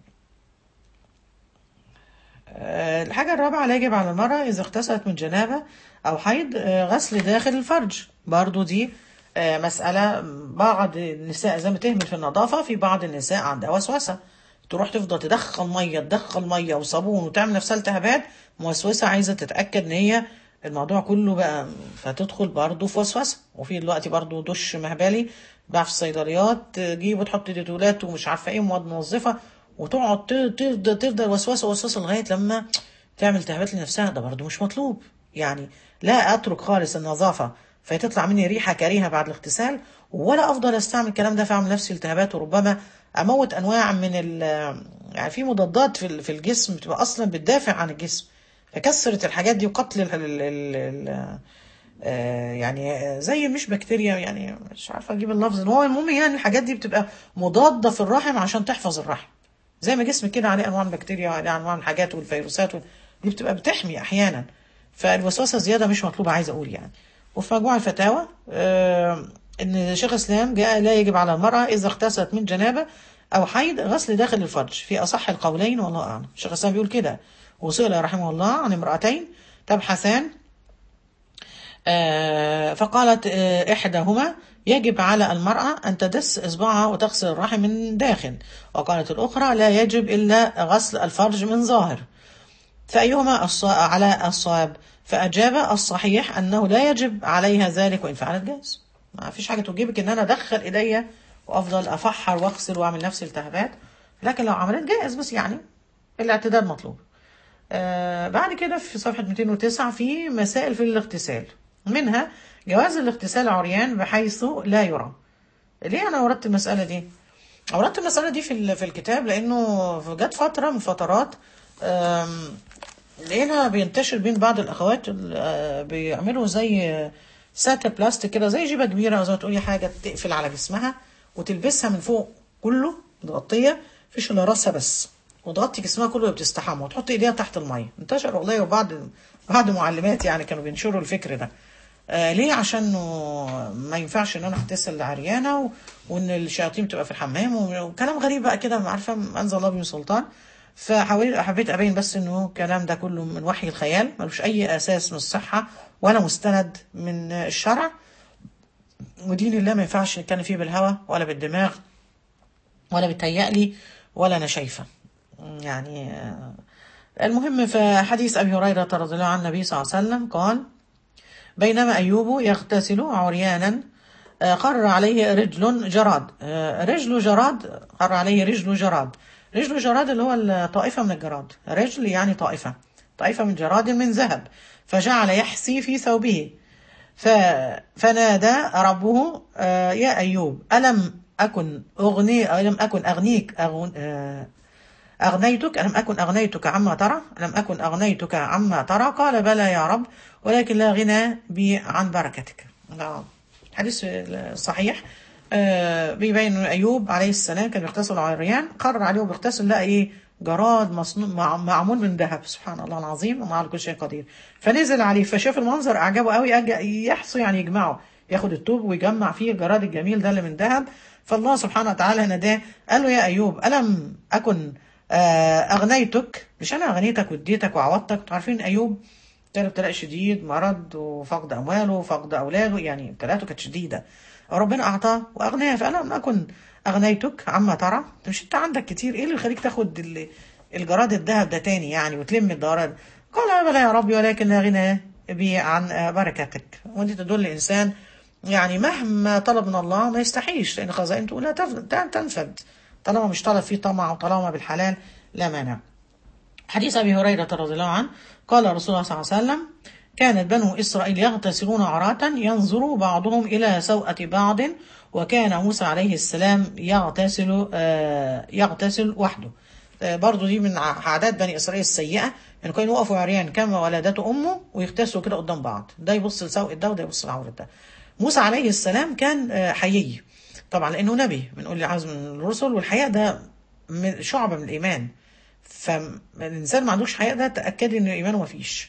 A: آه، الحاجة الرابعة لا يجب على المرأة إذا اغتسلت من جنابة أو حيض آه، غسل داخل الفرج برضو دي آه، مسألة بعض النساء زي ما تهمل في النظافة في بعض النساء عندها وسوسة تروح تفضل تدخل مية تدخل مية وصابون وتعمل نفسها التهابات موسوسة عايزة تتأكد إن هي الموضوع كله بقى فتدخل برضه في وسوسة وفي دلوقتي برضه دش مهبلي بقى في الصيدليات تجيب وتحط ديتولات ومش عارفة ايه مواد منظفة وتقعد ت- تفضل تفضل وسوسة وسوسة لغاية لما تعمل التهابات لنفسها ده برضه مش مطلوب يعني لا اترك خالص النظافة فتطلع مني ريحة كريهة بعد الاغتسال ولا افضل استعمل الكلام ده فاعمل نفسي التهابات وربما اموت انواع من ال يعني في مضادات في ال- في الجسم بتبقى اصلا بتدافع عن الجسم فكسرت الحاجات دي وقتل ال ال ال ال آه، يعني آه، زي مش بكتيريا يعني مش عارفه اجيب اللفظ هو المهم يعني الحاجات دي بتبقى مضاده في الرحم عشان تحفظ الرحم زي ما جسمك كده عليه انواع من البكتيريا وعليه انواع من الحاجات والفيروسات وال- دي بتبقى بتحمي احيانا فالوسوسه زياده مش مطلوبه عايزه اقول يعني وفي مجموع الفتاوى آه، ان شيخ الاسلام جاء لا يجب على المراه اذا اغتسلت من جنابه او حيض غسل داخل الفرج في اصح القولين والله اعلم شيخ الاسلام بيقول كده وسئل رحمه الله عن امرأتين تبحثان آه، فقالت آه، إحداهما يجب على المرأة أن تدس إصبعها وتغسل الرحم من داخل وقالت الأخرى لا يجب إلا غسل الفرج من ظاهر فأيهما الص- على الصواب فأجاب الصحيح أنه لا يجب عليها ذلك وإن فعلت جاز ما فيش حاجة تجيبك إن أنا أدخل إيديا وأفضل أفحر وأغسل وأعمل نفسي التهابات لكن لو عملت جائز بس يعني الاعتدال مطلوب آه بعد كده في صفحة 209 في مسائل في الاغتسال منها جواز الاغتسال عريان بحيث لا يرى ليه انا اوردت المساله دي اوردت المساله دي في ال- في الكتاب لانه جت فتره من فترات آم، لقينا بينتشر بين بعض الاخوات ال- آه، بيعملوا زي ساتة بلاستيك كده زي جيبه كبيره او زي ما تقولي حاجه تقفل على جسمها وتلبسها من فوق كله متغطيه فيش الا راسها بس وتغطي جسمها كله وهي بتستحمى وتحط ايديها تحت الميه انتشر والله وبعض بعض معلمات يعني كانوا بينشروا الفكر ده آه ليه عشان ما ينفعش ان انا اغتسل عريانه و... وان الشياطين تبقى في الحمام و- وكلام غريب بقى كده ما عارفه انزل الله به من سلطان فحاولت حبيت ابين بس انه الكلام ده كله من وحي الخيال ملوش اي اساس من الصحه ولا مستند من الشرع ودين الله ما ينفعش نتكلم فيه بالهوى ولا بالدماغ ولا بيتهيألي ولا انا شايفه يعني آه، المهم في حديث ابي هريره رضي الله عن النبي صلى الله عليه وسلم قال بينما أيوب يغتسل عريانا آه، قر عليه رجل جراد آه، رجل جراد قر عليه رجل جراد رجل جراد اللي هو الطائفة من الجراد رجل يعني طائفة طائفة من جراد من ذهب فجعل يحسي في ثوبه ف... فنادى ربه آه، يا أيوب ألم أكن أغني ألم أكن أغنيك أغن... آه، أغنيتك ألم أكن أغنيتك عما ترى ألم أكن أغنيتك عما ترى قال بلى يا رب ولكن لا غنى بي عن بركتك نعم. حديث صحيح آه، بيبين ان ايوب عليه السلام كان بيغتسل عريان قرر عليه وبيغتسل لقى ايه جراد مصنوع مع- معمول من ذهب سبحان الله العظيم ومع على كل شيء قدير فنزل عليه فشاف المنظر اعجبه قوي أج- يحصو يعني يجمعه ياخد الطوب ويجمع فيه الجراد الجميل ده اللي من ذهب فالله سبحانه وتعالى ناداه قال له يا ايوب الم اكن آه، اغنيتك مش انا اغنيتك واديتك وعوضتك انتوا عارفين ايوب كان ابتلاء شديد مرض وفقد امواله وفقد اولاده يعني ابتلاءاته كانت شديده ربنا اعطاه واغناه فالم اكن اغنيتك عما ترى مش انت عندك كتير ايه اللي يخليك تاخد ال- الجراد الذهب ده تاني يعني وتلم الجراد قال بلى يا ربي ولكن لا غنى بي عن آه، بركتك ودي تدل الانسان يعني مهما طلب من الله ما يستحيش لان خزائنته لا تف- تنفد طالما مش طلب فيه طمع وطالما بالحلال لا مانع حديث أبي هريرة رضي الله عنه قال رسول الله صلى الله عليه وسلم كانت بنو إسرائيل يغتسلون عراة ينظر بعضهم إلى سوءة بعض وكان موسى عليه السلام يغتسل آه، يغتسل وحده آه، برضو دي من ع- عادات بني إسرائيل السيئة إن كانوا يوقفوا عريان كما ولدته أمه ويغتسلوا كده قدام بعض ده يبص لسوء ده وده يبص لعورة ده موسى عليه السلام كان آه، حيي طبعا لأنه نبي بنقول عزم من الرسل والحياء ده من شعبة من الإيمان فالإنسان ما عندوش حياء ده تأكدي إن إيمانه ما فيش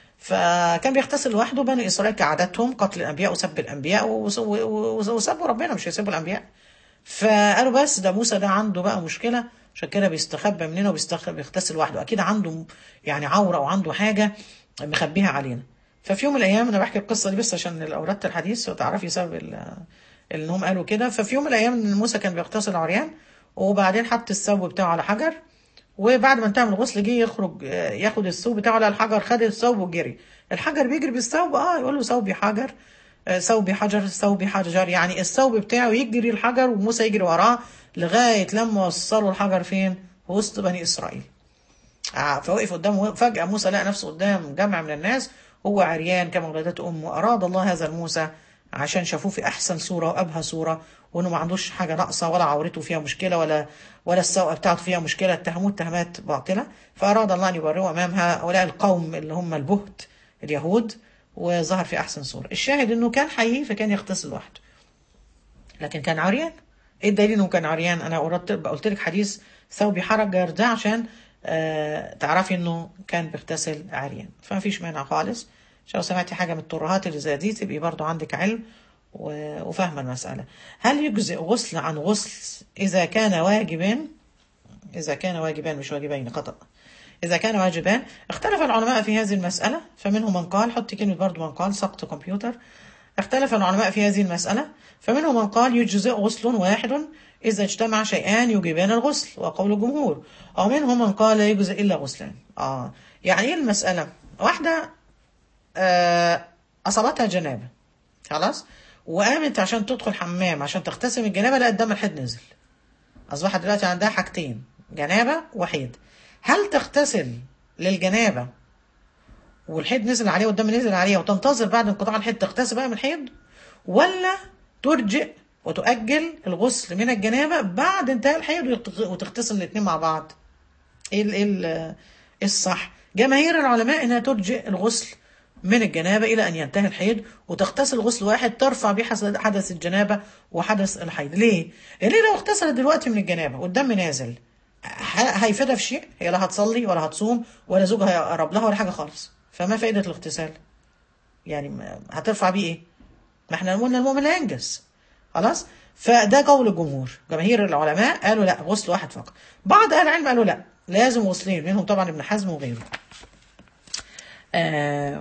A: فكان بيغتسل لوحده بني إسرائيل كعاداتهم قتل الأنبياء وسب الأنبياء وس- و- و- وسبوا ربنا مش هيسبوا الأنبياء فقالوا بس ده موسى ده عنده بقى مشكلة عشان كده بيستخبى مننا وبيغتسل لوحده أكيد عنده يعني عورة أو عنده حاجة مخبيها علينا ففي يوم من الأيام أنا بحكي القصة دي بس عشان لو أردت الحديث وتعرفي سبب ال- اللي هم قالوا كده ففي يوم من الأيام إن موسى كان بيغتسل عريان وبعدين حط الثوب بتاعه على حجر وبعد ما انتهى من الغسل جه يخرج آه، ياخد الثوب بتاعه على الحجر خد الثوب وجري الحجر بيجري بالثوب اه يقول له ثوبي حجر آه، ثوبي حجر ثوبي حجر يعني الثوب بتاعه يجري الحجر وموسى يجري وراه لغايه لما وصلوا الحجر فين في وسط بني اسرائيل آه، فوقف قدامه فجأة موسى لقى نفسه قدام جمع من الناس هو عريان كما ولدته أمه أراد الله هذا الموسى عشان شافوه في أحسن صورة وأبهى صورة وإنه ما عندوش حاجة ناقصة ولا عورته فيها مشكلة ولا ولا السوء بتاعته فيها مشكلة اتهموه اتهامات باطلة فأراد الله أن يبرئه أمام هؤلاء القوم اللي هم البهت اليهود وظهر في أحسن صورة الشاهد إنه كان حي فكان يغتسل لوحده لكن كان عريان ايه الدليل انه كان عريان انا قلت قلت لك حديث ثوبي حرج ده عشان آه تعرفي انه كان بيغتسل عريان فما فيش مانع خالص عشان لو سمعتي حاجه من الترهات اللي زي دي تبقي برضو عندك علم و- وفاهمه المساله هل يجزئ غسل عن غسل اذا كان واجبا إذا كان واجبان مش واجبين خطأ إذا كان واجبان اختلف العلماء في هذه المسألة فمنهم من قال حط كلمة برضو من قال سقط كمبيوتر اختلف العلماء في هذه المسألة فمنهم من قال يجزئ غسل واحد إذا اجتمع شيئان يجيبان الغسل وقول الجمهور ومنهم من قال لا يجزئ إلا غسلان آه يعني إيه المسألة واحدة آه أصابتها جنابة خلاص وقامت عشان تدخل حمام عشان تغتسل من الجنابة لقت دم الحيض نزل أصبحت دلوقتي عندها حاجتين جنابة وحيض هل تغتسل للجنابة والحيض نزل عليها والدم نزل عليها وتنتظر بعد انقطاع الحيض تغتسل بقى من الحيض ولا ترجئ وتؤجل الغسل من الجنابه بعد انتهاء الحيض وتغ- وتغتسل الاثنين مع بعض ايه ال- ايه ال- إيه الصح جماهير العلماء انها ترجئ الغسل من الجنابه الى ان ينتهي الحيض وتغتسل غسل واحد ترفع به حس- حدث الجنابه وحدث الحيض ليه لان لو اغتسلت دلوقتي من الجنابه والدم نازل ه- هيفيدها في شيء هي لا هتصلي ولا هتصوم ولا زوجها هيقرب لها ولا حاجه خالص فما فائده الاغتسال يعني ما- هترفع بيه ايه ما احنا قلنا المؤمن لا ينجز خلاص فده قول الجمهور جماهير العلماء قالوا لا غسل واحد فقط بعض اهل العلم قالوا لا لازم غسلين منهم طبعا ابن حزم وغيره آه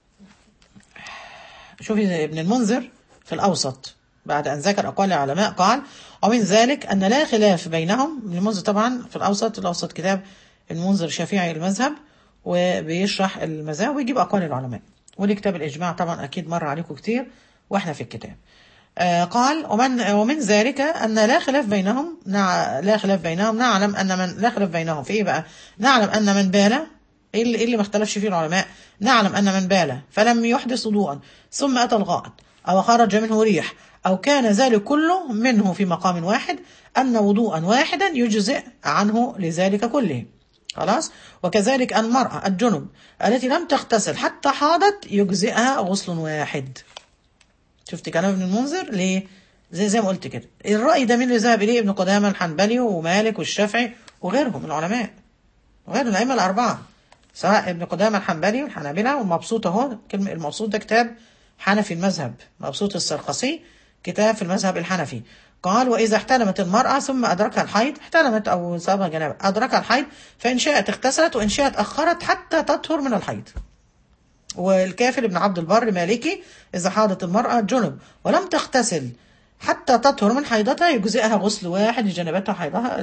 A: شوفي ابن المنذر في الأوسط بعد أن ذكر أقوال العلماء قال ومن ذلك أن لا خلاف بينهم ابن المنذر طبعا في الأوسط الأوسط كتاب المنذر شافعي المذهب وبيشرح المذاهب ويجيب أقوال العلماء وليه كتاب الإجماع طبعا أكيد مر عليكم كتير وإحنا في الكتاب آه قال ومن ومن ذلك أن لا خلاف بينهم نع لا خلاف بينهم نعلم أن من لا خلاف بينهم في إيه بقى؟ نعلم أن من بال ايه اللي, إيه اللي ما اختلفش فيه العلماء نعلم ان من بال فلم يحدث وضوءا ثم اتى الغائط او خرج منه ريح او كان ذلك كله منه في مقام واحد ان وضوءا واحدا يجزئ عنه لذلك كله خلاص وكذلك المرأة الجنب التي لم تغتسل حتى حاضت يجزئها غسل واحد شفت كلام ابن المنذر ليه زي زي ما قلت كده الرأي ده مين اللي ذهب إليه ابن قدامة الحنبلي ومالك والشافعي وغيرهم من العلماء وغير الأئمة الأربعة سواء ابن قدامة الحنبلي والحنابلة والمبسوط أهو كلمة المبسوط ده كتاب حنفي المذهب مبسوط السرقسي كتاب في المذهب الحنفي قال وإذا احتلمت المرأة ثم أدركها الحيض احتلمت أو سبب جنابة أدركها الحيض فإن شاءت اغتسلت وإن شاءت أخرت حتى تطهر من الحيض والكافر ابن عبد البر مالكي إذا حاضت المرأة جنب ولم تغتسل حتى تطهر من حيضتها يجزئها غسل واحد لجنابتها حيضها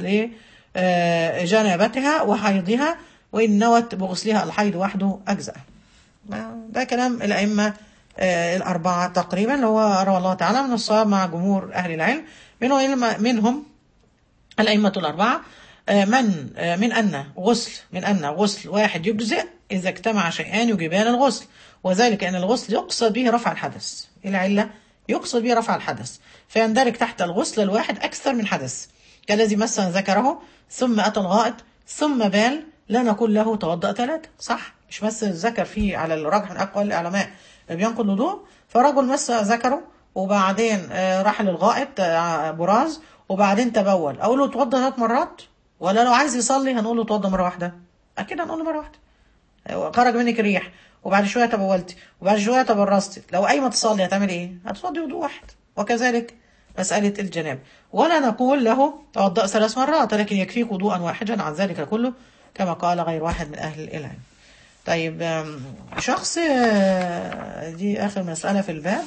A: لجنابتها وحيضها وإن نوت بغسلها الحيض وحده أجزأ ده كلام الأئمة آه الأربعة تقريبا اللي هو روى الله تعالى من الصواب مع جمهور أهل العلم منهم, منهم الأئمة الأربعة آه من آه من أن غسل من أن غسل واحد يجزئ إذا اجتمع شيئان يجيبان الغسل وذلك أن الغسل يقصد به رفع الحدث العلة يقصد به رفع الحدث فيندرج تحت الغسل الواحد أكثر من حدث كالذي مثلا ذكره ثم أتى الغائط ثم بال لا نقول له توضأ ثلاثة صح مش بس ذكر فيه على الراجح من أقوال العلماء بينقض الوضوء فرجل مس ذكره وبعدين راح للغائط براز وبعدين تبول أقول له توضأ ثلاث مرات ولا لو عايز يصلي هنقول له توضأ مرة واحدة أكيد هنقول له مرة واحدة خرج منك ريح وبعد شوية تبولتي وبعد شوية تبرستي لو أي ما تصلي هتعمل إيه؟ هتصلي وضوء واحد وكذلك مسألة الجناب ولا نقول له توضأ ثلاث مرات لكن يكفيك وضوءا واحدا عن ذلك كله كما قال غير واحد من أهل العلم طيب شخص دي آخر مسألة في الباب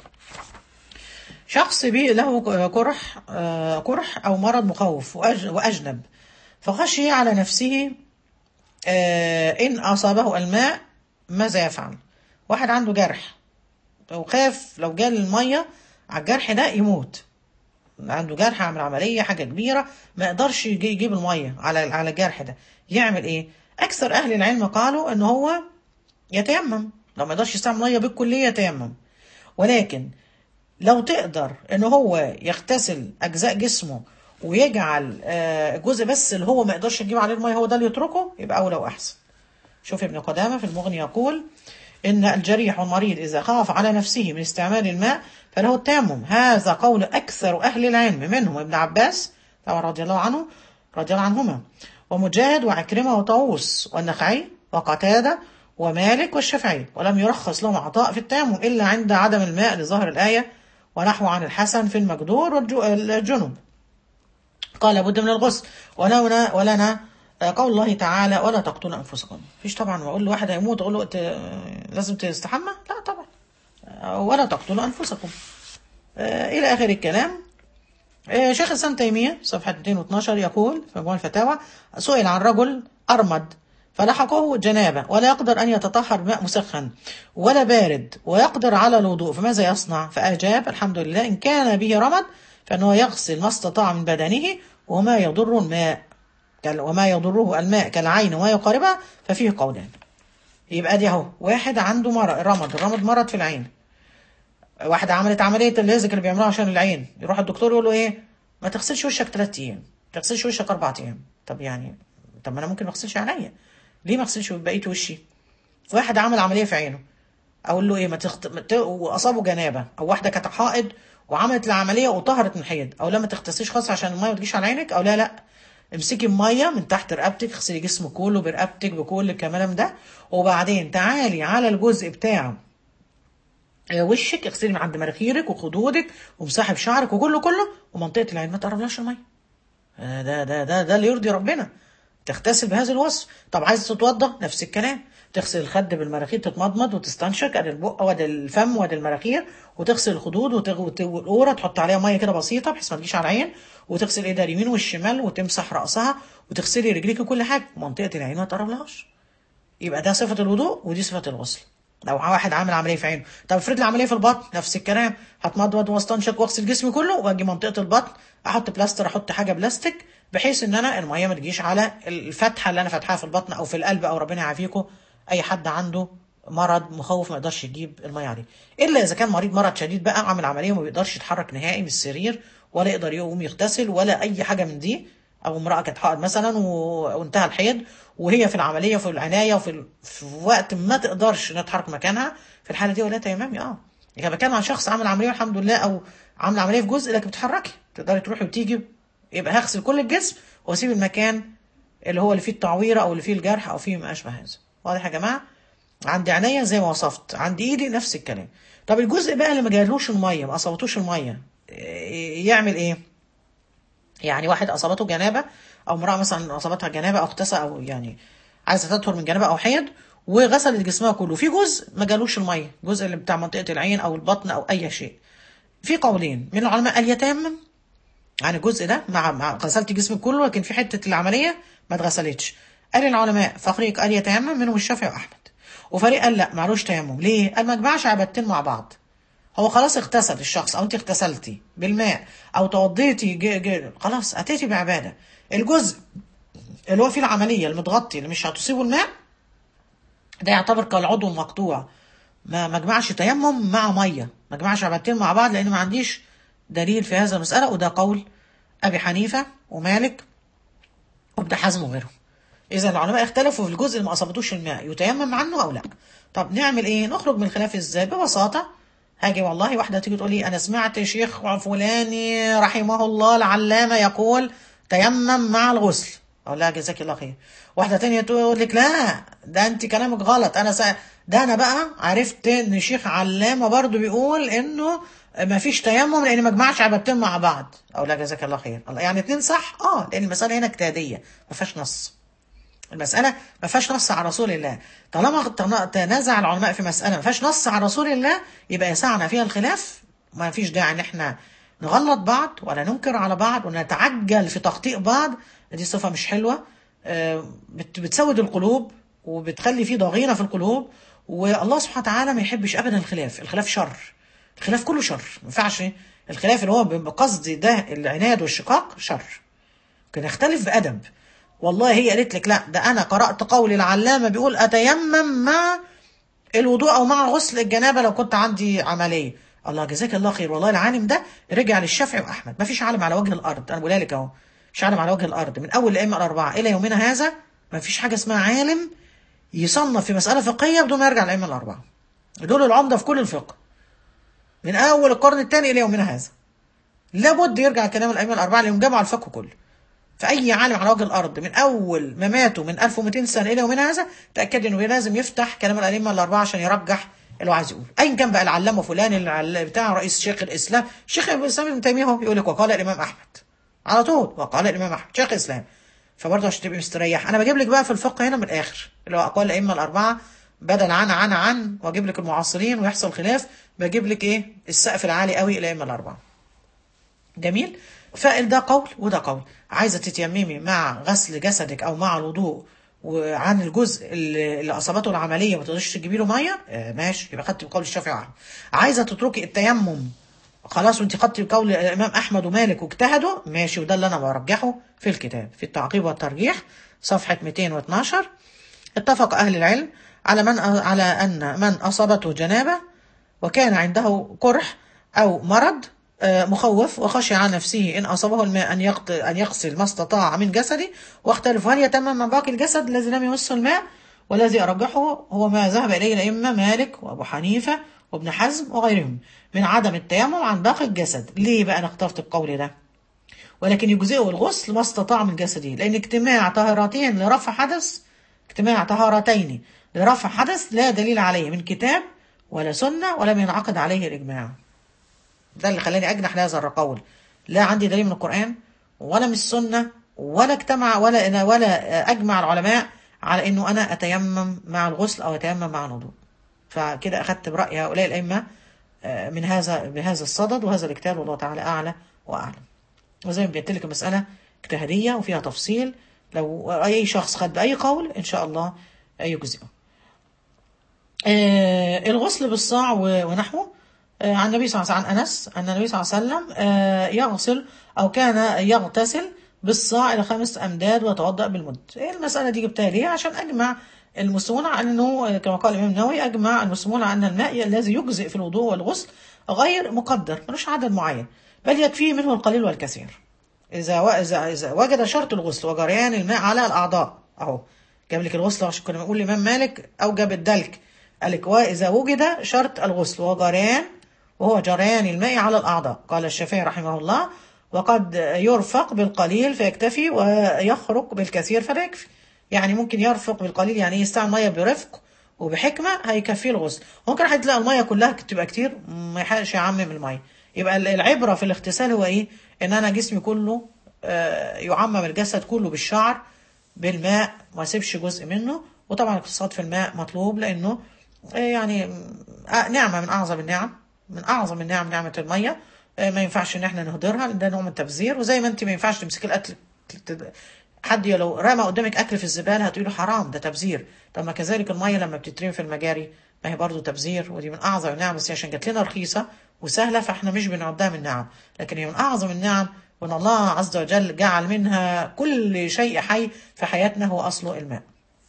A: شخص بي له كرح كرح أو مرض مخوف وأجنب فخشي على نفسه إن أصابه الماء ماذا يفعل واحد عنده جرح وخاف لو جال المية على الجرح ده يموت عنده جرح عمل عملية حاجة كبيرة ما يقدرش يجيب المية على على الجرح ده يعمل ايه اكثر اهل العلم قالوا ان هو يتيمم لو ما يقدرش يستعمل مية بالكلية يتيمم ولكن لو تقدر ان هو يغتسل اجزاء جسمه ويجعل جزء بس اللي هو ما يقدرش يجيب عليه المية هو ده اللي يتركه يبقى اولى واحسن شوف ابن قدامة في المغني يقول إن الجريح والمريض إذا خاف على نفسه من استعمال الماء فله التيمم هذا قول أكثر أهل العلم منهم ابن عباس طبعا رضي الله عنه رضي الله عنهما ومجاهد وعكرمة وطاووس والنخعي وقتادة ومالك والشافعي ولم يرخص لهم عطاء في التيمم إلا عند عدم الماء لظاهر الآية ونحو عن الحسن في المقدور والجنوب قال لابد من الغسل ولنا ولنا قول الله تعالى ولا تقتلوا انفسكم مفيش طبعا بقول لواحد هيموت اقول له لازم تستحمى لا طبعا ولا تقتلوا انفسكم الى اخر الكلام شيخ الاسلام تيميه صفحه 212 يقول في مجموع الفتاوى سئل عن رجل ارمد فلحقه جنابه ولا يقدر ان يتطهر بماء مسخن ولا بارد ويقدر على الوضوء فماذا يصنع فاجاب الحمد لله ان كان به رمد فانه يغسل ما استطاع من بدنه وما يضر الماء وما يضره الماء كالعين وما يقاربها ففيه قولان يبقى دي اهو واحد عنده مرض رمد الرمد مرض في العين واحده عملت عمليه الليزك اللي بيعملوها عشان العين يروح الدكتور يقول له ايه ما تغسلش وشك ثلاث ايام ما تغسلش وشك اربع ايام طب يعني طب ما انا ممكن ما اغسلش عينيا ليه ما اغسلش بقيه وشي واحد عمل عمليه في عينه اقول له ايه ما تخت... ما ت... واصابه جنابه او واحده كانت حائض وعملت العمليه وطهرت من حيض او لا ما تغتسليش خالص عشان الميه ما تجيش على عينك او لا لا امسكي الميه من تحت رقبتك اغسلي جسمك كله برقبتك بكل الكلام ده وبعدين تعالي على الجزء بتاع وشك اغسلي من عند مناخيرك وخدودك ومسحي بشعرك وكله كله ومنطقه العين ما تقربلهاش الميه ده ده ده ده اللي يرضي ربنا تغتسل بهذا الوصف طب عايز تتوضى نفس الكلام تغسل الخد بالمراخير تتمضمض وتستنشق ادي البق وادي الفم وادي المراخير وتغسل الخدود والقوره تحط عليها ميه كده بسيطه بحيث ما تجيش على العين وتغسل ايدها اليمين والشمال وتمسح راسها وتغسلي رجليك وكل حاجه منطقه العين ما تقربلهاش يبقى ده صفه الوضوء ودي صفه الغسل لو واحد عامل عمليه في عينه طب افرض لي عمليه في البطن نفس الكلام هتمضمض واستنشق واغسل جسمي كله واجي منطقه البطن احط بلاستر احط حاجه بلاستيك بحيث ان انا الميه ما تجيش على الفتحه اللي انا فاتحاها في البطن او في القلب او ربنا يعافيكم اي حد عنده مرض مخوف ما يقدرش يجيب الميه عليه الا اذا كان مريض مرض شديد بقى عامل عمليه وما بيقدرش يتحرك نهائي من السرير ولا يقدر يقوم يغتسل ولا اي حاجه من دي او امراه كانت حائض مثلا و... وانتهى الحيض وهي في العمليه وفي العنايه وفي ال... في وقت ما تقدرش انها تتحرك مكانها في الحاله دي ولا تيممي اه يعني بتكلم عن شخص عمل عمليه الحمد لله او عامل عمليه في جزء لكن بتتحركي تقدري تروحي وتيجي يبقى هغسل كل الجسم واسيب المكان اللي هو اللي فيه التعويره او اللي فيه الجرح او فيه ما اشبه هذا واضح يا جماعه عندي عينيا زي ما وصفت عندي ايدي نفس الكلام طب الجزء بقى اللي ما جالوش الميه ما اصابتوش الميه يعمل ايه يعني واحد اصابته جنابه او امراه مثلا اصابتها جنابه او اغتسل او يعني عايزه تطهر من جنابه او حيض وغسلت جسمها كله في جزء ما جالوش الميه الجزء اللي بتاع منطقه العين او البطن او اي شيء في قولين من العلماء قال يتيمم عن الجزء ده مع, مع غسلت جسمك كله لكن في حته العمليه ما اتغسلتش قال العلماء فريق قال يتيمم منهم الشافعي واحمد وفريق قال لا معلوش تيمم ليه؟ قال ما جمعش عبادتين مع بعض هو خلاص اغتسل الشخص او انت اغتسلتي بالماء او توضيتي جي جي خلاص اتيتي بعباده الجزء اللي هو فيه العمليه المتغطي اللي مش هتصيبه الماء ده يعتبر كالعضو المقطوع ما ما جمعش تيمم مع ميه ما جمعش عبادتين مع بعض لان ما عنديش دليل في هذا المساله وده قول ابي حنيفه ومالك وابن حزم وغيرهم اذا العلماء اختلفوا في الجزء اللي ما اصابتوش الماء يتيمم عنه او لا طب نعمل ايه نخرج من الخلاف ازاي ببساطه هاجي والله واحده تيجي تقول لي انا سمعت شيخ فلاني رحمه الله العلامه يقول تيمم مع الغسل اقول لها جزاك الله خير واحده تانية تقول لك لا ده انت كلامك غلط انا سا... ده انا بقى عرفت ان شيخ علامه برضو بيقول انه ما فيش تيمم لان ما جمعش عبادتين مع بعض اقول لها جزاك الله خير الله يعني اتنين صح اه لان المساله هنا اجتهاديه ما فيهاش نص المسألة ما فيهاش نص على رسول الله طالما تنازع العلماء في مسألة ما فيهاش نص على رسول الله يبقى يسعنا فيها الخلاف ما فيش داعي ان احنا نغلط بعض ولا ننكر على بعض ونتعجل في تخطيء بعض دي صفة مش حلوة بتسود القلوب وبتخلي فيه ضغينة في القلوب والله سبحانه وتعالى ما يحبش ابدا الخلاف الخلاف شر الخلاف كله شر ما ينفعش الخلاف اللي هو بقصد ده العناد والشقاق شر كان يختلف بأدب والله هي قالت لك لا ده انا قرات قول العلامه بيقول اتيمم مع الوضوء او مع غسل الجنابه لو كنت عندي عمليه الله جزاك الله خير والله العالم ده رجع للشافعي واحمد ما فيش عالم على وجه الارض انا بقولها لك اهو مش عالم على وجه الارض من اول الائمه الاربعه الى يومنا هذا ما فيش حاجه اسمها عالم يصنف في مساله فقهيه بدون ما يرجع للائمه الاربعه دول العمده في كل الفقه من اول القرن الثاني الى يومنا هذا لابد يرجع كلام الائمه الاربعه اللي جمعوا الفقه كله فأي عالم على وجه الأرض من أول ما ماتوا من 1200 سنة إلى يومنا هذا تأكد إنه لازم يفتح كلام الأئمة الأربعة عشان يرجح اللي هو عايز يقوله أيا كان بقى العلامة فلان العل... بتاع رئيس شيخ الإسلام شيخ الإسلام ابن تيمية هو يقول لك وقال الإمام أحمد على طول وقال الإمام أحمد شيخ الإسلام فبرضه عشان تبقي مستريح أنا بجيب لك بقى في الفقه هنا من الآخر اللي هو أقوال الأئمة الأربعة بدل عن عن عن وأجيب لك المعاصرين ويحصل خلاف بجيب لك إيه السقف العالي قوي الأئمة الأربعة جميل فده قول وده قول عايزه تتيممي مع غسل جسدك او مع الوضوء وعن الجزء اللي اصابته العمليه ما تقدريش تجيبي له ميه آه ماشي يبقى خدتي بقول الشافعي واحمد عايزه تتركي التيمم خلاص وانت خدتي بقول الامام احمد ومالك واجتهدوا ماشي وده اللي انا برجحه في الكتاب في التعقيب والترجيح صفحه 212 اتفق اهل العلم على من على أن من أصابته جنابة وكان عنده قرح أو مرض آه، مخوف وخشي على نفسه إن أصابه الماء أن يقت- أن يغسل ما استطاع من جسده واختلف هل يتمم من باقي الجسد الذي لم يمسه الماء والذي أرجحه هو ما ذهب إليه الأئمة مالك وأبو حنيفة وابن حزم وغيرهم من عدم التيمم عن باقي الجسد ليه بقى أنا اخترت القول ده ولكن يجزئه الغسل ما استطاع من جسده لأن اجتماع طهارتين لرفع حدث اجتماع طهارتين لرفع حدث لا دليل عليه من كتاب ولا سنة ولم ينعقد عليه الإجماع ده اللي خلاني أجنح لهذا القول لا عندي دليل من القرآن ولا من السنة ولا اجتمع ولا ولا أجمع العلماء على إنه أنا أتيمم مع الغسل أو أتيمم مع الوضوء فكده أخذت برأي هؤلاء الأئمة آه، من هذا بهذا الصدد وهذا الاجتهاد والله تعالى أعلى وأعلم وزي ما بينت لك مسألة اجتهادية وفيها تفصيل لو أي شخص خد بأي قول إن شاء الله يجزئه آه، الغسل بالصاع و- ونحوه آه، عن النبي صلى الله عليه وسلم عن أنس أن النبي صلى الله عليه وسلم آه، يغسل أو كان يغتسل بالصاع إلى خمس أمداد ويتوضأ بالمد إيه المسألة دي جبتها ليه عشان أجمع المسلمون على أنه آه، كما قال الإمام النووي أجمع المسلمون على أن الماء الذي يجزئ في الوضوء والغسل غير مقدر ملوش عدد معين بل يكفيه منه القليل والكثير إذا و... إذا إذا وجد شرط الغسل وجريان الماء على الأعضاء أهو جاب لك الغسل عشان كنا بنقول الإمام مالك أوجب الدلك قال لك وإذا وجد شرط الغسل وجريان وهو جريان الماء على الأعضاء قال الشافعي رحمه الله وقد يرفق بالقليل فيكتفي ويخرق بالكثير فلا يكفي يعني ممكن يرفق بالقليل يعني يستعمل ميه برفق وبحكمة هيكفيه الغسل ممكن حد تلاقي المية كلها تبقى كتير ما يحقش يعمم المية يبقى العبرة في الاغتسال هو ايه ان انا جسمي كله آه، يعمم الجسد كله بالشعر بالماء ما اسيبش جزء منه وطبعا الاقتصاد في الماء مطلوب لانه آه، يعني آه، نعمة من اعظم النعم من اعظم النعم نعمة المية آه، ما ينفعش ان احنا نهدرها لان ده نوع من التبذير وزي ما انت ما ينفعش تمسكي الاكل تد- حد لو رمى قدامك اكل في الزباله هتقولي حرام ده تبذير طب ما كذلك الميه لما بتترمي في المجاري ما هي برضه تبذير ودي من اعظم النعم بس هي عشان جات لنا رخيصه وسهله فاحنا مش بنعدها من نعم لكن هي من اعظم النعم وان الله عز وجل جعل منها كل شيء حي في حياتنا هو اصله الماء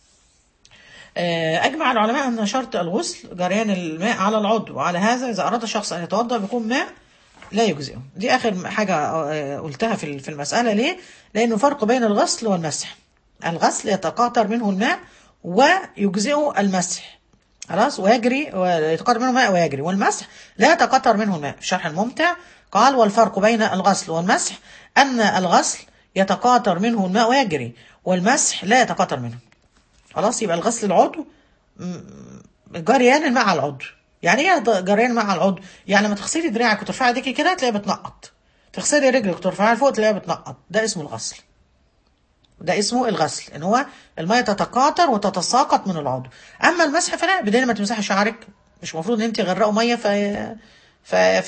A: آه، أجمع العلماء أن شرط الغسل جريان الماء على العضو وعلى هذا إذا أراد الشخص أن يتوضأ بكون ماء لا يجزئه دي آخر حاجة آه، قلتها في في المسألة ليه؟ لأنه فرق بين الغسل والمسح الغسل يتقاطر منه الماء ويجزئه المسح خلاص ويجري ويتقاطر منه الماء ويجري والمسح لا يتقاطر منه الماء في الشرح الممتع قال والفرق بين الغسل والمسح أن الغسل يتقاطر منه الماء ويجري والمسح لا يتقاطر منه خلاص يبقى الغسل العضو م- جريان الماء على العضو يعني ايه ض- جريان الماء على العضو يعني لما تغسلي دراعك وترفعي ايديكي كده تلاقيها بتنقط تغسلي رجلك وترفعيها لفوق تلاقيها بتنقط ده اسمه الغسل ده اسمه الغسل ان هو الميه تتقاطر وتتساقط من العضو اما المسح فلا بدل ما تمسحي شعرك مش المفروض ان انت غرقوا ميه ف ف ف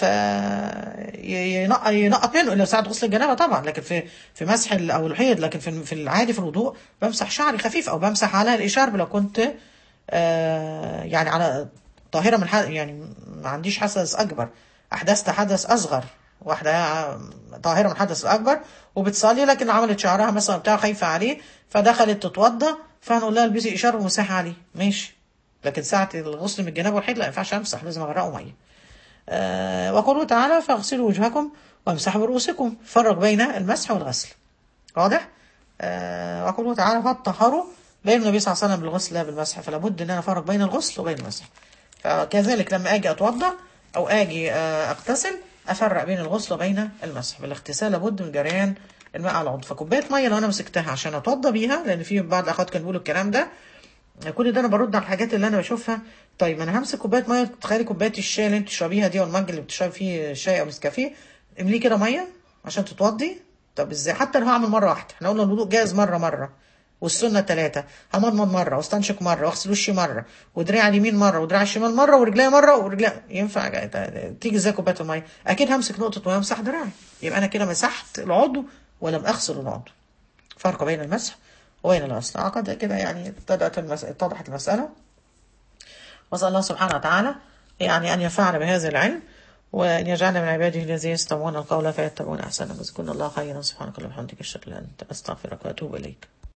A: ي- ينق- ينقط منه الا ساعه غسل الجنابه طبعا لكن في في مسح ال- او الحيض لكن في في العادي في الوضوء بمسح شعري خفيف او بمسح على الاشارب لو كنت آه يعني على طاهره من حد يعني ما عنديش حدث اكبر احدثت حدث اصغر واحده طاهره من حدث اكبر وبتصلي لكن عملت شعرها مثلا بتاع خايفه عليه فدخلت تتوضى فهنقول لها البسي اشاره ومسحي عليه ماشي لكن ساعه الغسل من الجنابه والحيض لا ما ينفعش امسح لازم اغرقه ميه آه وقوله تعالى فاغسلوا وجهكم وامسحوا برؤوسكم فرق بين المسح والغسل واضح آه وقوله تعالى فاتطهروا بين النبي صلى الله عليه وسلم بالغسل لا بالمسح فلا بد ان انا افرق بين الغسل وبين المسح فكذلك لما اجي اتوضا او اجي آه اغتسل افرق بين الغسل وبين المسح بالاغتسال لابد من جريان الماء على العضو فكوبايه ميه لو انا مسكتها عشان اتوضا بيها لان في بعض الاخوات كانوا بيقولوا الكلام ده كل ده انا برد على الحاجات اللي انا بشوفها طيب انا همسك كوبايه ميه تخيلي كوبايه الشاي اللي انت تشربيها دي او المج اللي بتشربي فيه شاي او نسكافيه امليه كده ميه عشان تتوضي طب ازاي حتى لو هعمل مره واحده احنا قلنا الوضوء جاهز مره مره والسنه ثلاثه همضمض مره واستنشق مره واغسل وشي مره ودراعي اليمين مره ودراعي الشمال مره ورجلي مره ورجلي ينفع تيجي ازاي كوبايه الميه اكيد همسك نقطه ميه وامسح دراعي يبقى انا كده مسحت العضو ولم اغسل العضو فرق بين المسح وبين الغسل اعتقد كده يعني ابتدأت المس... اتضحت المسألة واسأل الله سبحانه وتعالى يعني أن ينفعنا بهذا العلم وأن يجعلنا من عباده الذين يستمعون القول فيتبعون أحسنه جزاكم الله خيرا سبحانك اللهم وبحمدك أشهد أن لا إله إلا أنت أستغفرك وأتوب إليك